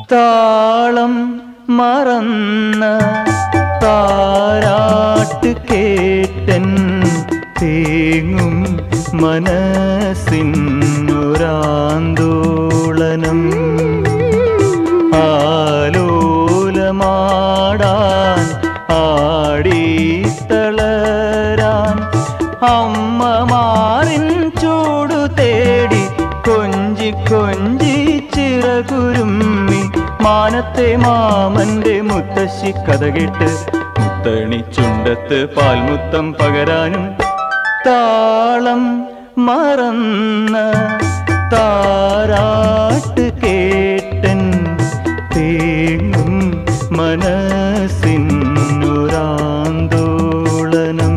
താളം മറന്ന താരാട്ട് കേട്ടൻ തേങ്ങും മനസ്സിനൊരാന്തോളനം ആലോലമാടാൻ ആടിത്തളരാൻ അമ്മമാറിൻ ചൂടു തേടി കൊഞ്ചി കൊഞ്ചി ചിറകുരുമ്മി മാനത്തെ മാമന്റെ മുത്തശ്ശി കഥ കേട്ട് മുത്തണി ചുണ്ടത്ത് പാൽമുത്തം പകരാനും താളം മറന്ന താരാട്ട് കേട്ടൻ തേങ്ങും മനസ്സിനൊരാന്തോളനം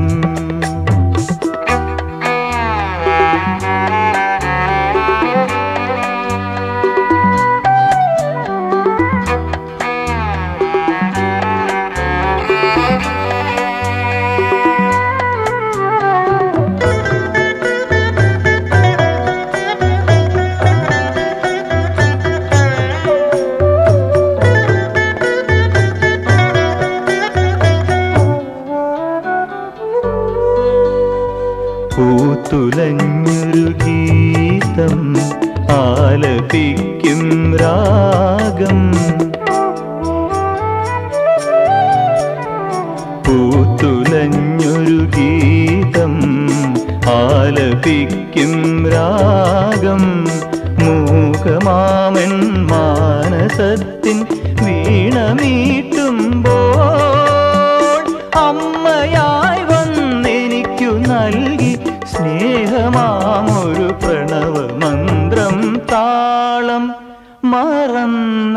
പൂത്തുലഞ്ഞൊരു ഗീതം ആലപിക്കും രാഗം പൂത്തുലഞ്ഞൊരു ഗീതം ആലപിക്കും രാഗം മൂകമാമൻ മാനസത്തിൻ വീണമീട്ടുമ്പോൾ അമ്മയായി വന്നെനിക്കു നൽകി സ്നേഹമാമൊരു പ്രണവ മന്ത്രം താളം മറന്ന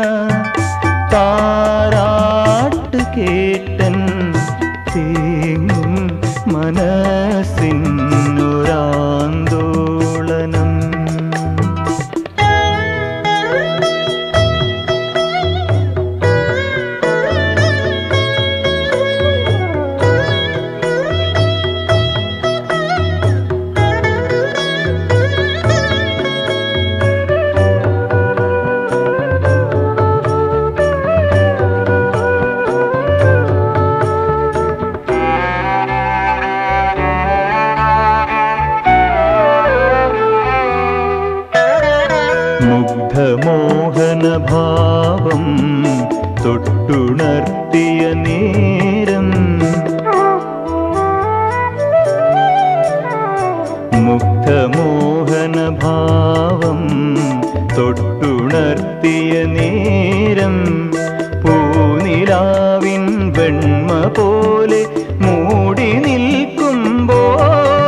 താരാട്ട് കേട്ടൻ തേങ്ങും മനസ്സിനൊരാന്തോളനം മുഗ്ധമോഹനഭാവം തൊട്ടുണർത്തിയ നേരം മുഗ്ധമോഹനഭാവം തൊട്ടുണർത്തിയ നേരം പൂനിലാവിൻ വെണ്മ പോലെ മൂടി നിൽക്കുമ്പോൾ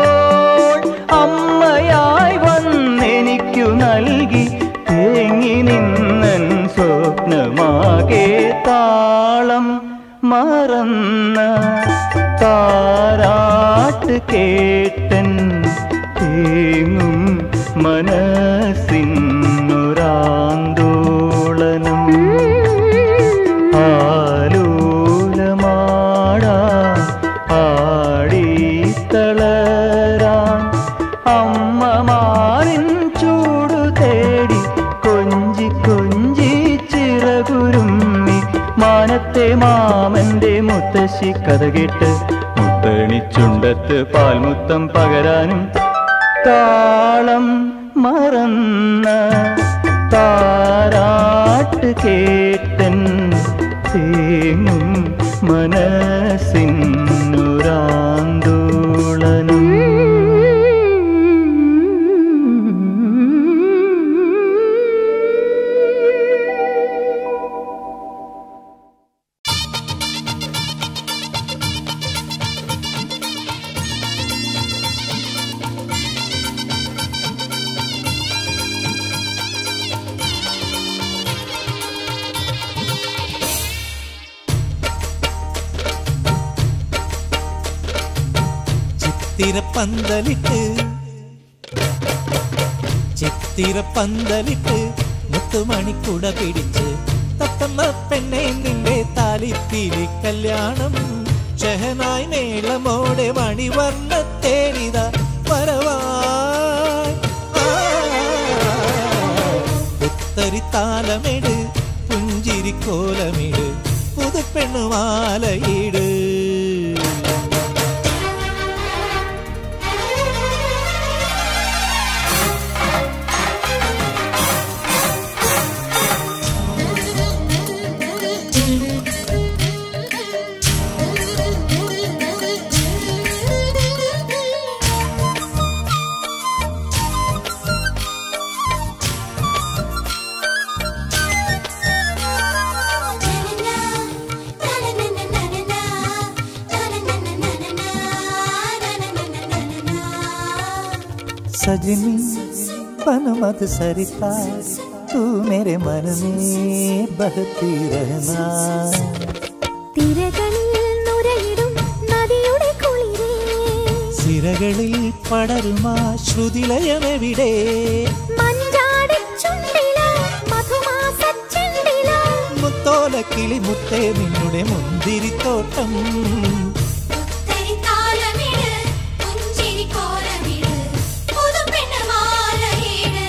അമ്മയായി വന്നെനിക്കു നൽകി തേങ്ങി നിന്നൻ സ്വപ്നമാകെ താളം മറന്ന താരാട്ട് കേട്ടൻ തേങ്ങും മനസ്സിനൊരാന്തോളനം ആലോലമാടാൻ ആടിത്തളരാൻ അമ്മമാരിൻ ചൂടു തേടി കൊഞ്ചി കൊഞ്ചി ചിറകുരുമ്മി മാനത്തെ മാമന്റെ മുത്തശ്ശി കഥ കേട്ട് മുത്തണിച്ചുണ്ടത്ത് പാൽമുത്തം പകരാനും താളം മറന്ന താരാട്ട് കേട്ടൻ തേങ്ങും മനസ്സിനൊരാന്തോളനം ചിത്തിരപ്പന്തലിട്ട് ചിത്തിരപ്പന്തലിട്ട് മുത്തുമണിക്കുട പിടിച്ച് തത്തമ്മ പെണ്ണെ നിന്റെ താലിപ്പീലി കല്യാണം ഷഹനായി മേളമോടെ മണിവർണ്ണ തേടിത വരവായി ഉത്തരി താലമെട് പുഞ്ചിരിക്കോലമിട് പുതുപ്പെണ്ണുമാലയിട് सजनी पन मत सरिता तू मेरे मन में बहती रहना തിരകളിൽ നുരയിടും നദിയുടെ കുളിരേ സിരകളിൽ പടരുമാ ശ്രുതിലയമെവിടെ മഞ്ചാടിച്ചുണ്ടിലോ മധുമാസച്ചെണ്ടിലോ മുത്തോല കിളി മുത്തേ നിന്നുടെ മുന്തിരിത്തോട്ടം തരിത്താലമിട് പുഞ്ചിരിക്കോലമിട് പുതുപ്പെണ്ണ് മാലയിട്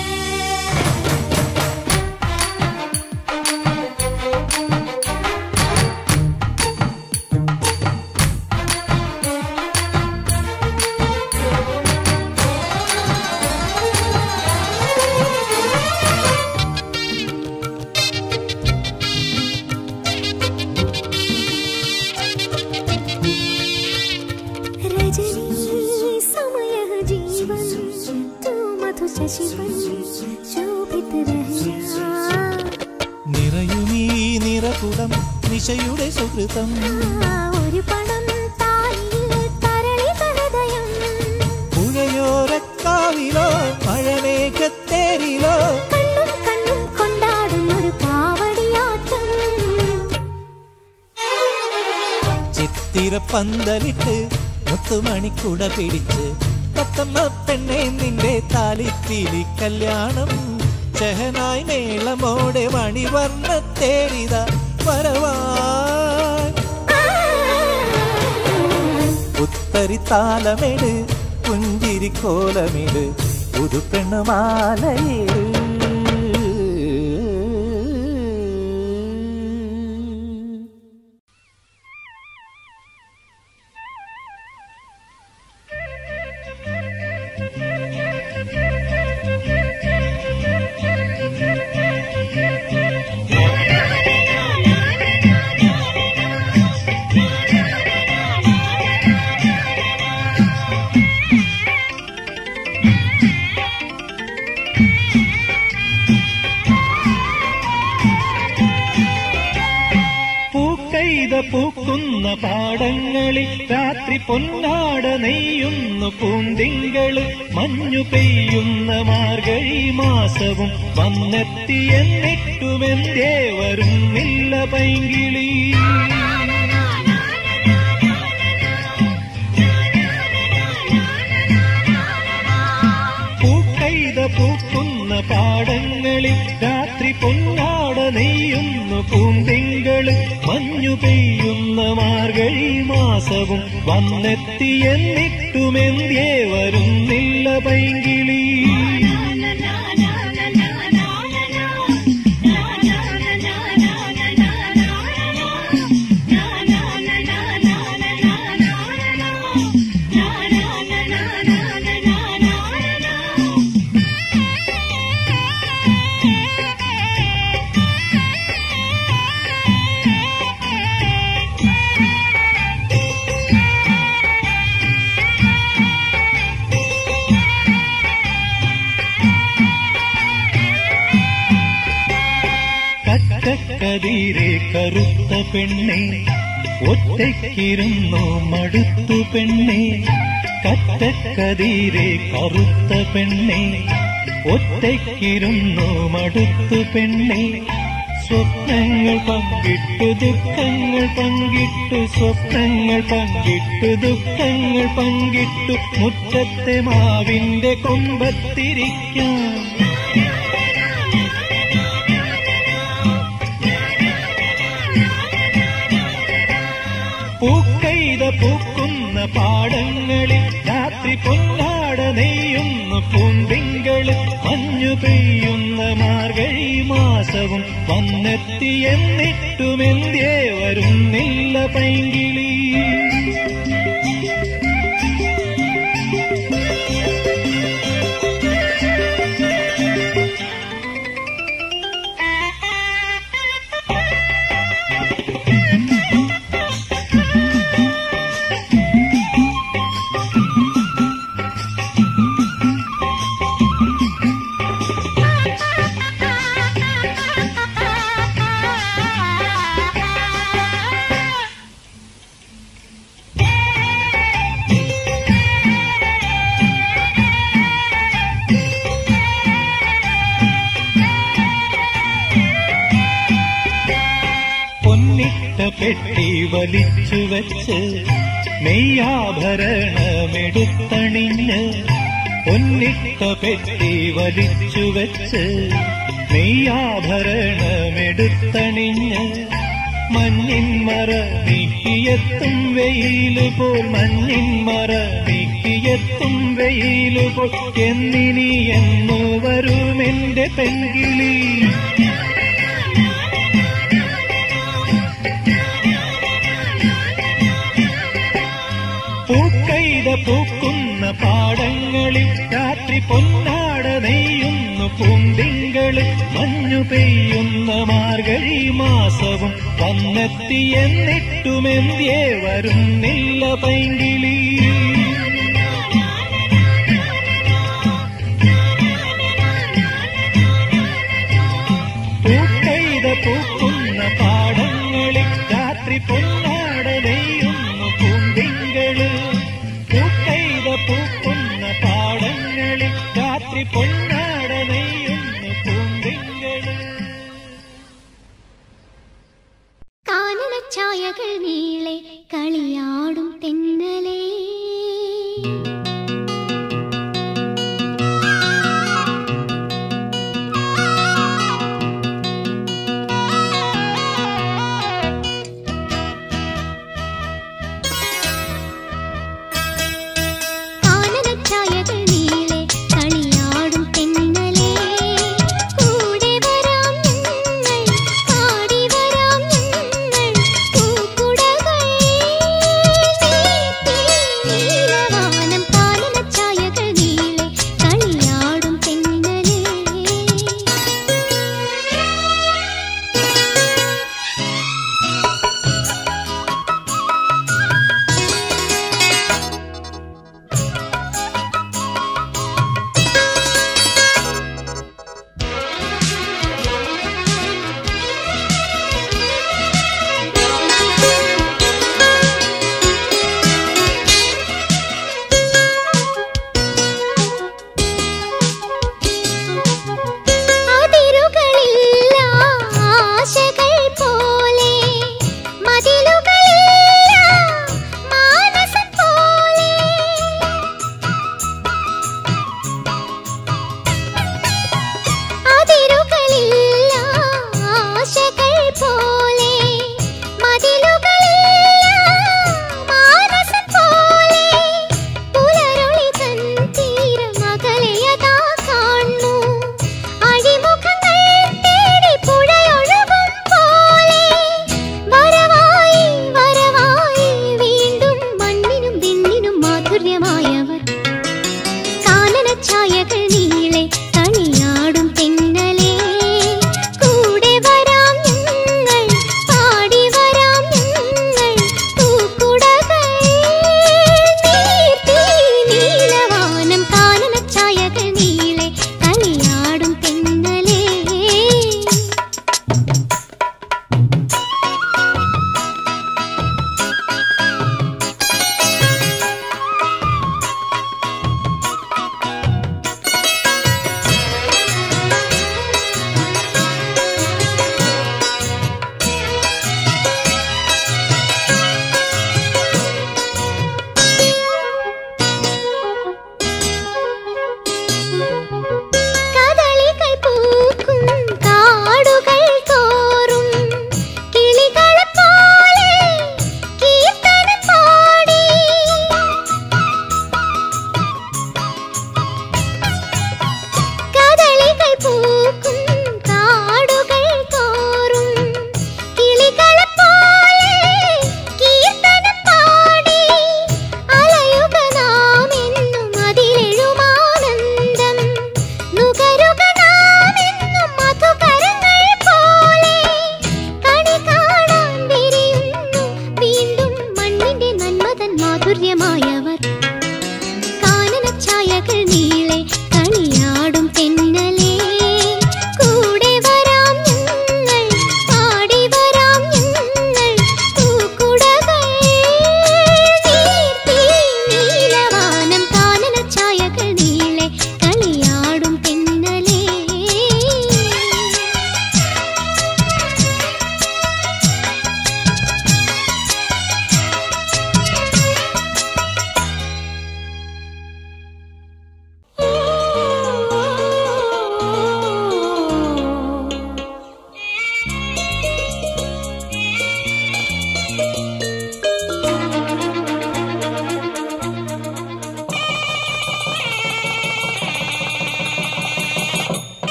रजनी समयः जीवन तू मधु शशिवन शोभित रहना നിറയുമീ നിറകുടം നിശയുടെ സുഹൃതം ആ ഒരു പണം താലിയിൽ തരളിത ഹൃദയം പുഴയോരക്കാവിലോ മഴമേഘത്തേരിലോ കണ്ണും കണ്ണും കൊണ്ടാടുന്നൊരു കാവടിയാട്ടം ചിത്തിര പന്തലിട്ട് മുത്തുമണിക്കുട പിടിച്ച് പത്തമ്മ പെണ്ണെ നിന്റെ താലിത്തീലി കല്യാണം ചെഹനായി മേളമോടെ മണിവർണ്ണ തേരിത വരവാൻ ഉത്തരി താലമിട് പുഞ്ചിരി കോലമിട് പുതുപ്പെണ്ണ മാലയിട് പൂക്കൈത പൂക്കുന്ന പാടങ്ങളിൽ രാത്രി പൊന്നാട നെയ്യുന്നു പൂന്തിങ്കള് മഞ്ഞു പെയ്യുന്ന മാർഗഴി മാസവും വന്നെത്തി എന്നിട്ടുമെന്തേ വരുന്നില്ല പൈങ്കിളി പൂക്കൈത പൂക്കുന്ന പാടങ്ങളിൽ രാത്രി പൊന്നാട നെയ്യുന്നു പൂന്തിങ്കള് മഞ്ഞു പെയ്യുന്ന മാർഗഴി മാസവും വന്നെത്തി എന്നിട്ടുമെന്തേ വരുന്നില്ല പൈങ്കിളി കക്കക്കതിരെ കറുത്ത പെണ്ണെ ഒറ്റയ്ക്കിരുന്നു മടുത്തു പെണ്ണെ കക്കക്കതിരെ കറുത്ത പെണ്ണെ ഒറ്റയ്ക്കിരുന്നു മടുത്തു പെണ്ണെ സ്വപ്നങ്ങൾ പങ്കിട്ടു ദുഃഖങ്ങൾ പങ്കിട്ടു സ്വപ്നങ്ങൾ പങ്കിട്ടു ദുഃഖങ്ങൾ പങ്കിട്ടു മുറ്റത്തെ മാവിന്റെ കൊമ്പത്തിരിക്കാം പൂക്കൈത പൂക്കുന്ന പാടങ്ങളിൽ രാത്രി പൊന്നാട നെയ്യുന്ന പൂന്തിങ്കള് മഞ്ഞു പെയ്യുന്ന മാർഗഴി മാസ മാസവും വന്നെത്തിയെന്നിട്ടുമെന്തേ വരുന്നില്ല പൈങ്കിളി പൊന്നിട്ട പെട്ടി വലിച്ചു വെച്ച് നെയ്യാഭരണമെടുത്തണിഞ്ഞ് പൊന്നിട്ട പെട്ടി വലിച്ചു വെച്ച് നെയ്യാഭരണമെടുത്തണിഞ്ഞ് മഞ്ഞിൻ മറ നീക്കിയെത്തും വെയില് പോൽ മഞ്ഞിൻ മറ നീക്കിയെത്തും വെയില് പോൽ എന്നിനി എന്നു വരുമെന്റെ പെൺകിളി പൂക്കൈത പൂക്കുന്ന പാടങ്ങളിൽ രാത്രി പൊന്നാട നെയ്യുന്നു പൂന്തിങ്കള് മഞ്ഞു പെയ്യുന്ന മാർഗഴി മാസവും വന്നെത്തിയെന്നിട്ടുമെന്ത്യേ വരുന്നില്ല പൈങ്കിളി പൂക്കൈത പൂക്കുന്ന പാടങ്ങളിൽ രാത്രി പൊന്നാട നെയ്യുന്നു പൂന്തിങ്കള് പൂക്കൈത പൂക്കുന്ന പാടങ്ങളിൽ രാത്രി പൊന്നാട നെയ്യുന്നു പൂന്തിങ്കള് കാനനച്ചായകൾ നീളെ കളിയാടും തെന്നലേ കാനനച്ചായകൾ നീളെ കളിയാടും തെന്നലേ കൂടെ വരാം ഞങ്ങൾ പാടി വരാം ഞങ്ങൾ പൂക്കുടകൾ നീട്ടി നീലവാനം കാ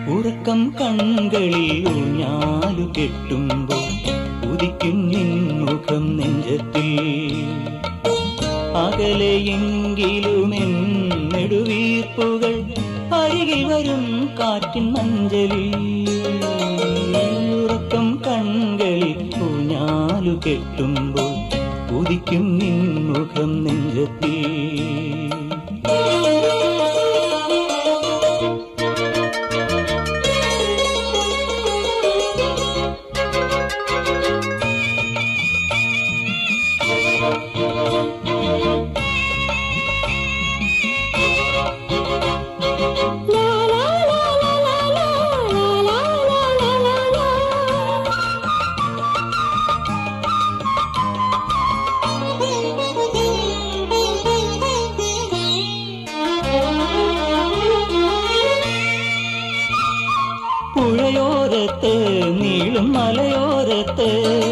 ഉറക്കം കൺകളിൽ ഊഞ്ഞാലു കെട്ടുമ്പോൾ ഉദിക്കും നിൻമുഖം നെഞ്ചത്തിൽ അകലെയെങ്കിലുമെൻ നെടുവീർപ്പുകൾ അരികിൽ വരും കാറ്റിൻ മഞ്ചലി ഉറക്കം കൺകളിൽ ഊഞ്ഞാലു കെട്ടുമ്പോൾ ഉദിക്കും നിൻമുഖം നെഞ്ചത്തിൽ പുഴയോരത്ത് നീളും മലയോരത്ത്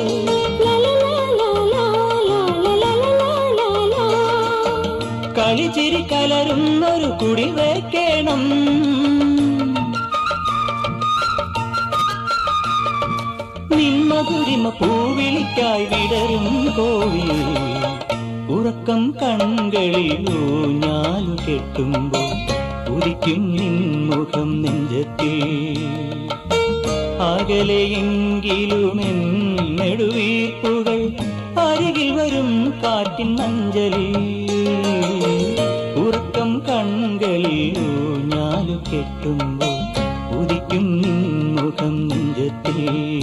കളിച്ചിരി കലരുന്നൊരു കുടി വെക്കണം നിന്മധുരിമ പൂവിളിക്കായി വിടരും കോവിൽ ഉറക്കം കൺകളിൽ ഊഞ്ഞാലു കെട്ടുമ്പോൾ ഉദിക്കും നിൻമുഖം നെഞ്ചത്തിൽ അകലെയെങ്കിലുമെൻ നെടുവീർപ്പുകൾ അരികിൽ വരും കാറ്റിൻ മഞ്ചലി ഉറക്കം കൺകളിൽ ഊഞ്ഞാലു കെട്ടുമ്പോൾ ഉദിക്കും നിൻമുഖം നെഞ്ചത്തിൽ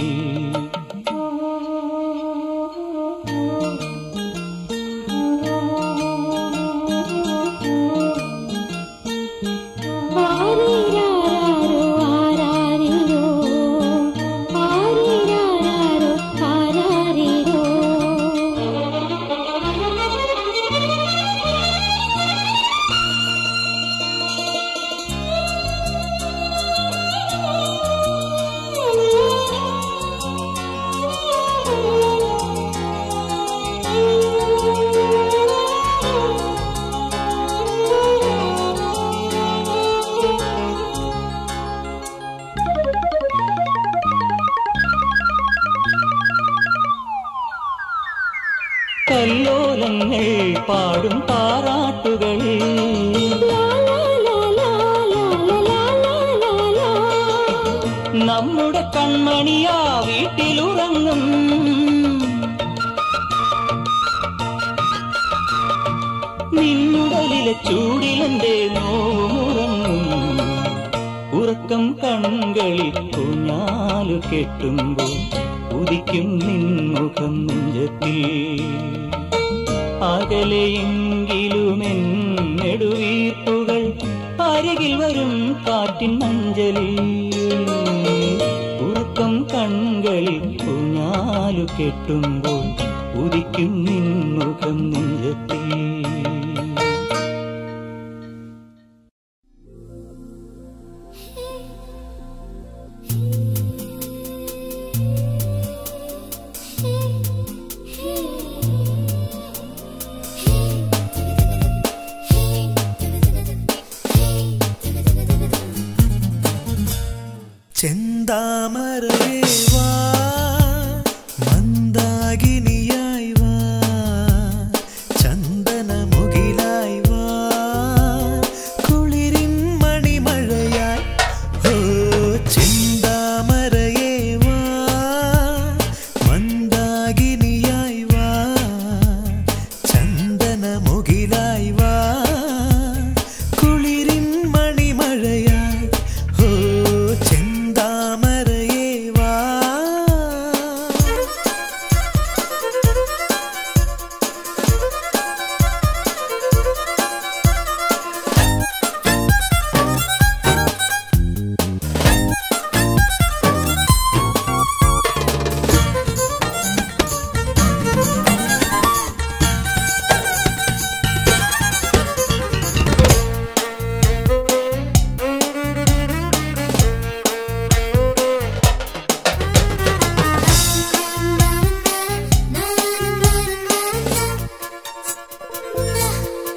കല്ലോലങ്ങൾ പാടും താരാട്ടുകൾ നമ്മുടെ കൺമണിയാ വീട്ടിലുറങ്ങും നിന്നുടലിലെ ചൂടിലെന്റെ നോവുറങ്ങും ഉറക്കം കൺകളിൽ കുഞ്ഞാലു കെട്ടുമ്പോൾ ഉദിക്കും നിൻമുഖം നെഞ്ചത്തിൽ അകലെയെങ്കിലുമെൻ നെടുവീർപ്പുകൾ അരികിൽ വരും കാറ്റിൻ മഞ്ചലി ഉറക്കം കൺകളിൽ കുഞ്ഞാലു കെട്ടുമ്പോൾ ഉദിക്കും നിൻമുഖം നെഞ്ചത്തിൽ ചെന്താമരയേ വാ മന്ദാകിനിയായി വാ ചന്ദനമുകിലായി വാ കുളിരിൻ മണിമഴയായി ഓ ചെന്താമരയേ വാ മന്ദാകിനിയായി വാ ചന്ദനമുകിലായി വാ കുളിരിൻ മണിമഴയായി ഓ ചെന്താമരയേ വാ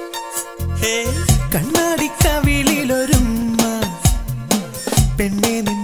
കണ്ണാടി കവിളിലൊരുമ്മ പെണ്ണെ നിൻ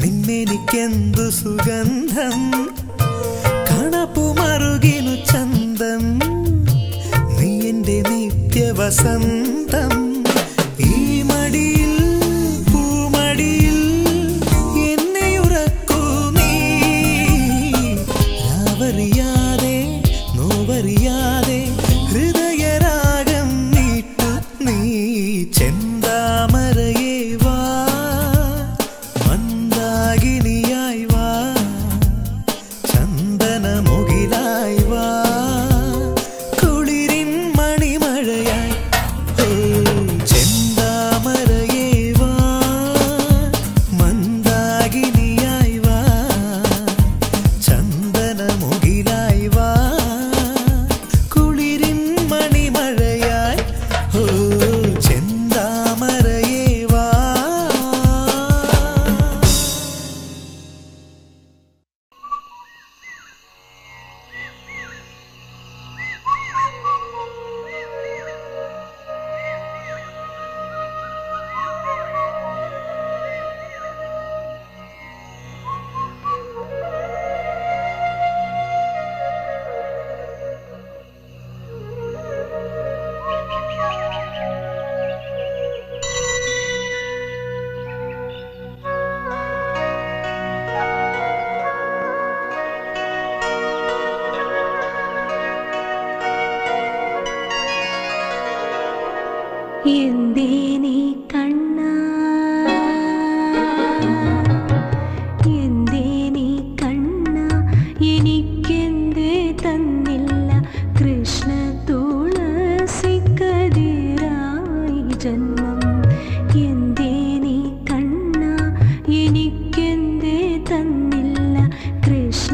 നിന്നെനിക്കെന്തു സുഗന്ധം കണപ്പുമറുകിനു ചന്തം നീ എന്റെ നിത്യവസന്തം ഈ മടിയിൽ പൂമടിയിൽ എന്നെ ഉറക്കൂ നീ രാവറിയാതെ നോവറിയാതെ ഹൃദയരാഗം നീട്ടു നീ ചെന്താമരയേ വാ മന്ദാകിനിയായി വാ ചന്ദനമുകിലായി വാ കുളിരിൻ മണിമഴയായി ഓ, ചെന്താമരയേ വാ മന്ദാകിനിയായി വാ ചന്ദനമുകിലായി വാ കുളിരിൻ മണിമഴയായി ഓ ചെന്താമരയേ വാ എന്തേ നീ കണ്ണ എന്തേ നീ കണ്ണ എനിക്കെന്തേ തന്നില്ല കൃഷ്ണ തുളസിക്കതിരായി ജന്മം എന്തേ നീ കണ്ണ എനിക്കെന്തേ തന്നില്ല കൃഷ്ണ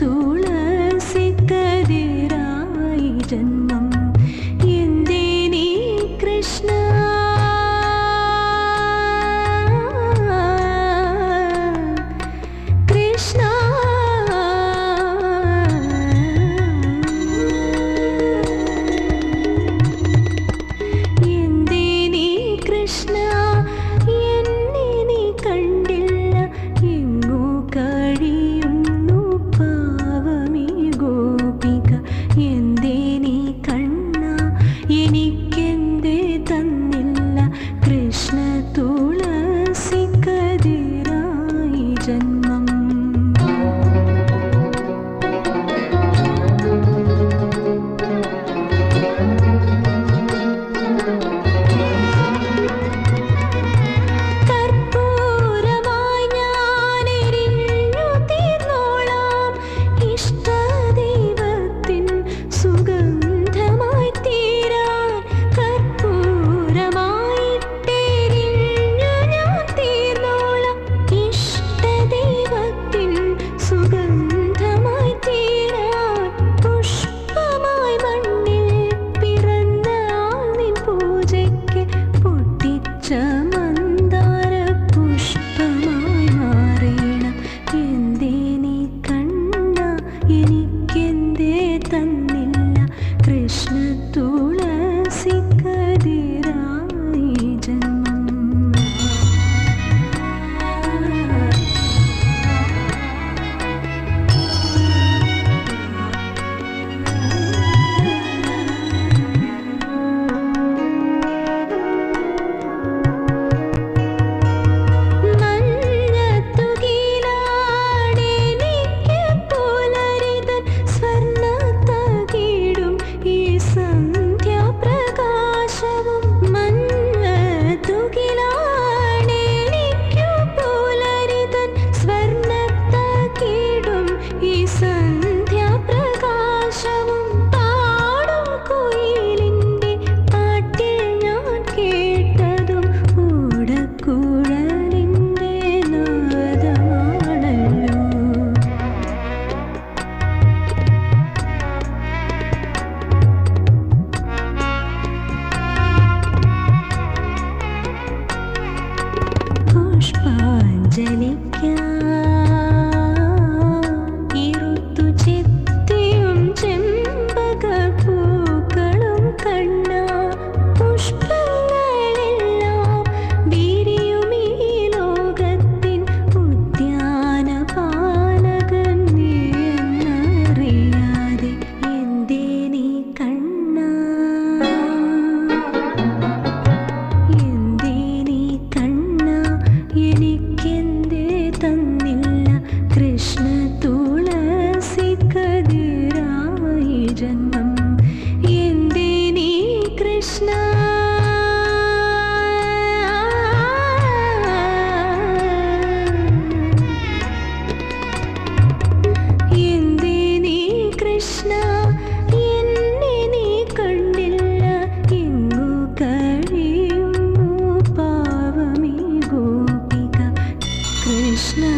തുളസിക്കതിരായി ജന്മം എന്തേ നീ കൃഷ്ണ കൃഷ്ണ എന്തേ നീ കൃഷ്ണ എന്നെ നീ കണ്ടില്ല എങ്ങോ കഴിയുന്നു പാവമീ ഗോപിക എന്തേ നീ കണ്ണ എനിക്കെന്തേ തന്നില്ല കൃഷ്ണ തുളസി കതിരായി ജന്മം കർപ്പൂരമായി ഞാനെരിഞ്ഞു തീർന്നോളാം ഇഷ്ടദൈവത്തിൻ സുഗന്ധമായി തീരാൻ കർപ്പൂരമായിട്ടെരിഞ്ഞു ഞാൻ തീർന്നോളാം ഇഷ്ടദൈവത്തിൻ സുഗന്ധമായി തീരാൻ പുഷ്പമായി മണ്ണിൽ പിറന്ന ആൾ നിൻ പൂജയ്ക്ക് പൊട്ടിച്ച മന്ദാര പുഷ്പമായി മാറേണം എന്തേ നീ കണ്ണ എനിക്കെന്തേ തന്നില്ല കൃഷ്ണ തുളസി കതിരായി ജന്മം മഞ്ഞത്തുകിലാണെനിക്ക് പുലരിതൻ സ്വർണ്ണത്തകിടും ഈ സന്ധ്യാപ്രകാശവും മഞ്ഞത്തുകിലാണെനിക്കു പുലരിതൻ സ്വർണ്ണത്തകിടും ഈ സന്ധ്യാപ്രകാശവും പാടും കുയിലിൻ്റെ പാട്ടിൽ ഞാൻ കേട്ടതും ഓടക്കുഴലിൻ്റെ നാദമാണല്ലോ പുഷ്പാഞ്ജലിക്കാം ഇരുത്തു ചെത്തിയും ചെമ്പകപ്പൂക്കളും കണ്ണ പുഷ്പങ്ങളെല്ലാം വിരിയും ഈ ലോകത്തിൻ ഉദ്യാനവനങ്ങളിൽ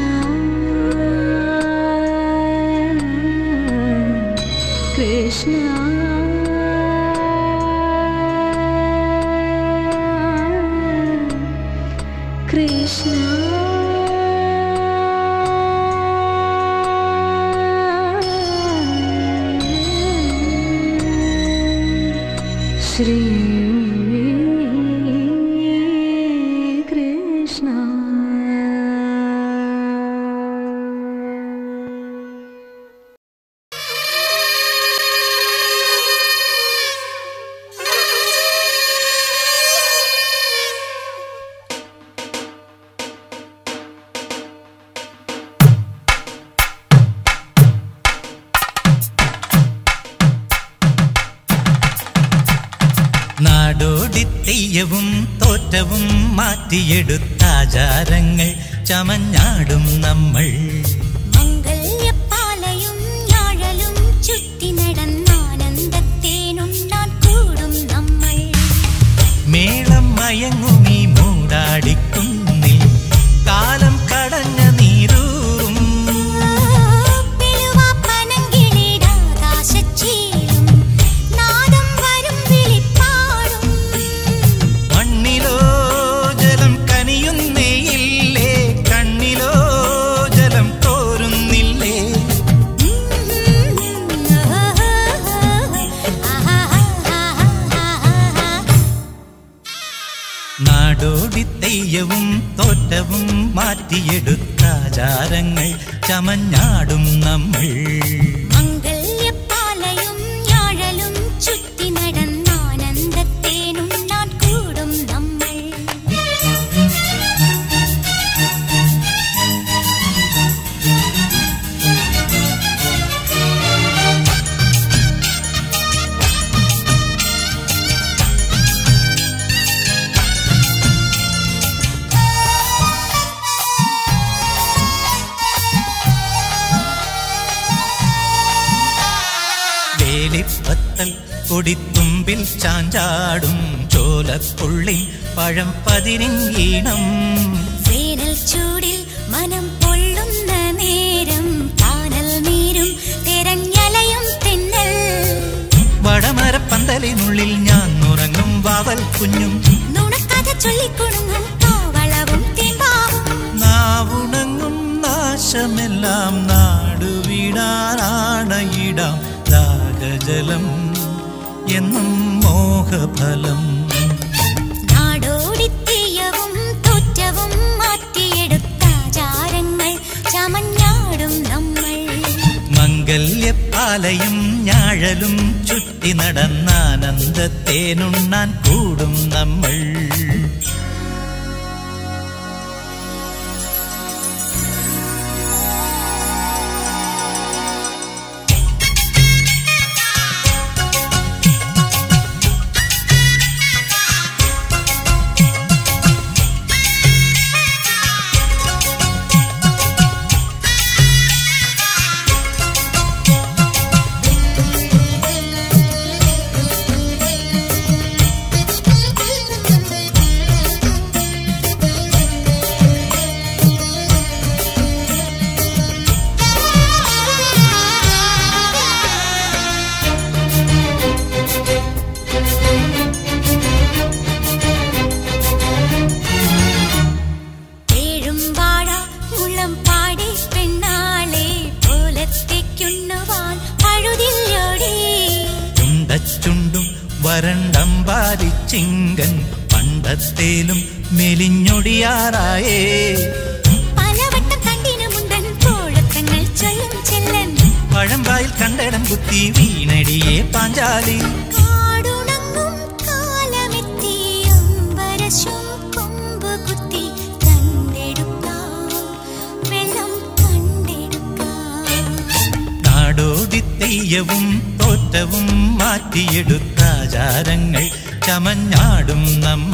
കൃഷ്ണ കൃഷ്ണ ശ്രീ കൃഷ്ണ നാടോടി തെയ്യവും തോറ്റവും മാറ്റിയെടുത്താചാരങ്ങൾ ചമഞ്ഞാടും നമ്മൾ മംഗല്യപ്പാലയും ഞാഴലും ചുറ്റി നടന്നാനന്ദത്തേനുണ്ടാൻ കൂടും നമ്മൾ മേളം മയങ്ങുമീ മൂടാടിക്കുന്നിൽ കാലം കടഞ്ഞ നീരൂറും പിളുവാപ്പനങ്കിളിടാകാശച്ചീലും നാദം വരും വിളിപ്പാടും മണ്ണിലോ ജലം കനിയുന്നേയില്ലേ കണ്ണിലോ ജലം തോരുന്നില്ലേ നാടോടി തെയ്യവും തോറ്റവും മാറ്റിയെടുത്താചാരങ്ങൾ ചമഞ്ഞാടും നമ്മൾ മംഗല്യപ്പാലയും ഞാഴലും ചുറ്റി നടന്നാനന്ദത്തേനുണ്ടാൻ കൂടും നമ്മൾ വേലിപ്പത്തൽ കൊടിത്തുമ്പിൽ ചാഞ്ചാടും ചോലപ്പുള്ളി പഴം പതിരിങ്ങീണം വേനൽ ചൂടിൽ മനം പൊള്ളുന്ന നേരം കാനൽ നീരും തിരഞ്ഞലയും തെന്നൽ വടമരപ്പന്തലിനുള്ളിൽ ഞാൻ ഉറങ്ങും വാവൽ കുഞ്ഞും നുണക്കഥ ചൊല്ലിക്കൊടുങ്ങും കോവളവും തേമ്പാവും നാവുണങ്ങും നാശമെല്ലാം നാടുവിടാനാണയിടാം ദാഗജലം എന്നും മോഹഫലം നാടോടിത്തീയവും തോറ്റവും മാറ്റിയെടുത്താചാരങ്ങൾ ചമഞ്ഞാടും നമ്മൾ മംഗല്യപ്പാലയും ഞാഴലും ചുറ്റി നടന്നാനന്ദത്തേനുണ്ണാൻ കൂടും നമ്മൾ ഏഴും വാഴ മുളം പാടി പെണ്ണാളെ പോലത്തേക്കുണ്ണുവാൻ പഴുതില്ലോടി ചുണ്ടച്ചുണ്ടും വരണ്ടമ്പാരിച്ചിങ്കൻ പണ്ടത്തേലും മെലിഞ്ഞൊടിയാറായേ പലവട്ടം കണ്ടിനു മുണ്ടൻ പോഴത്തങ്ങൾ ചൊല്ലും ചെല്ലൻ പഴമ്പായിൽ കണ്ടടം കുത്തി വീണടിയെ പാഞ്ചാലി കാടുണങ്ങും കാലമെത്തി അമ്പരശും കൊമ്പ് കുത്തി കണ്ടെടുക്കാം വെള്ളം കണ്ടെടുക്കാം നാടോടി തെയ്യവും തോറ്റവും മാറ്റിയെടുത്താചാരങ്ങൾ ചമഞ്ഞാടും നമ്മൾ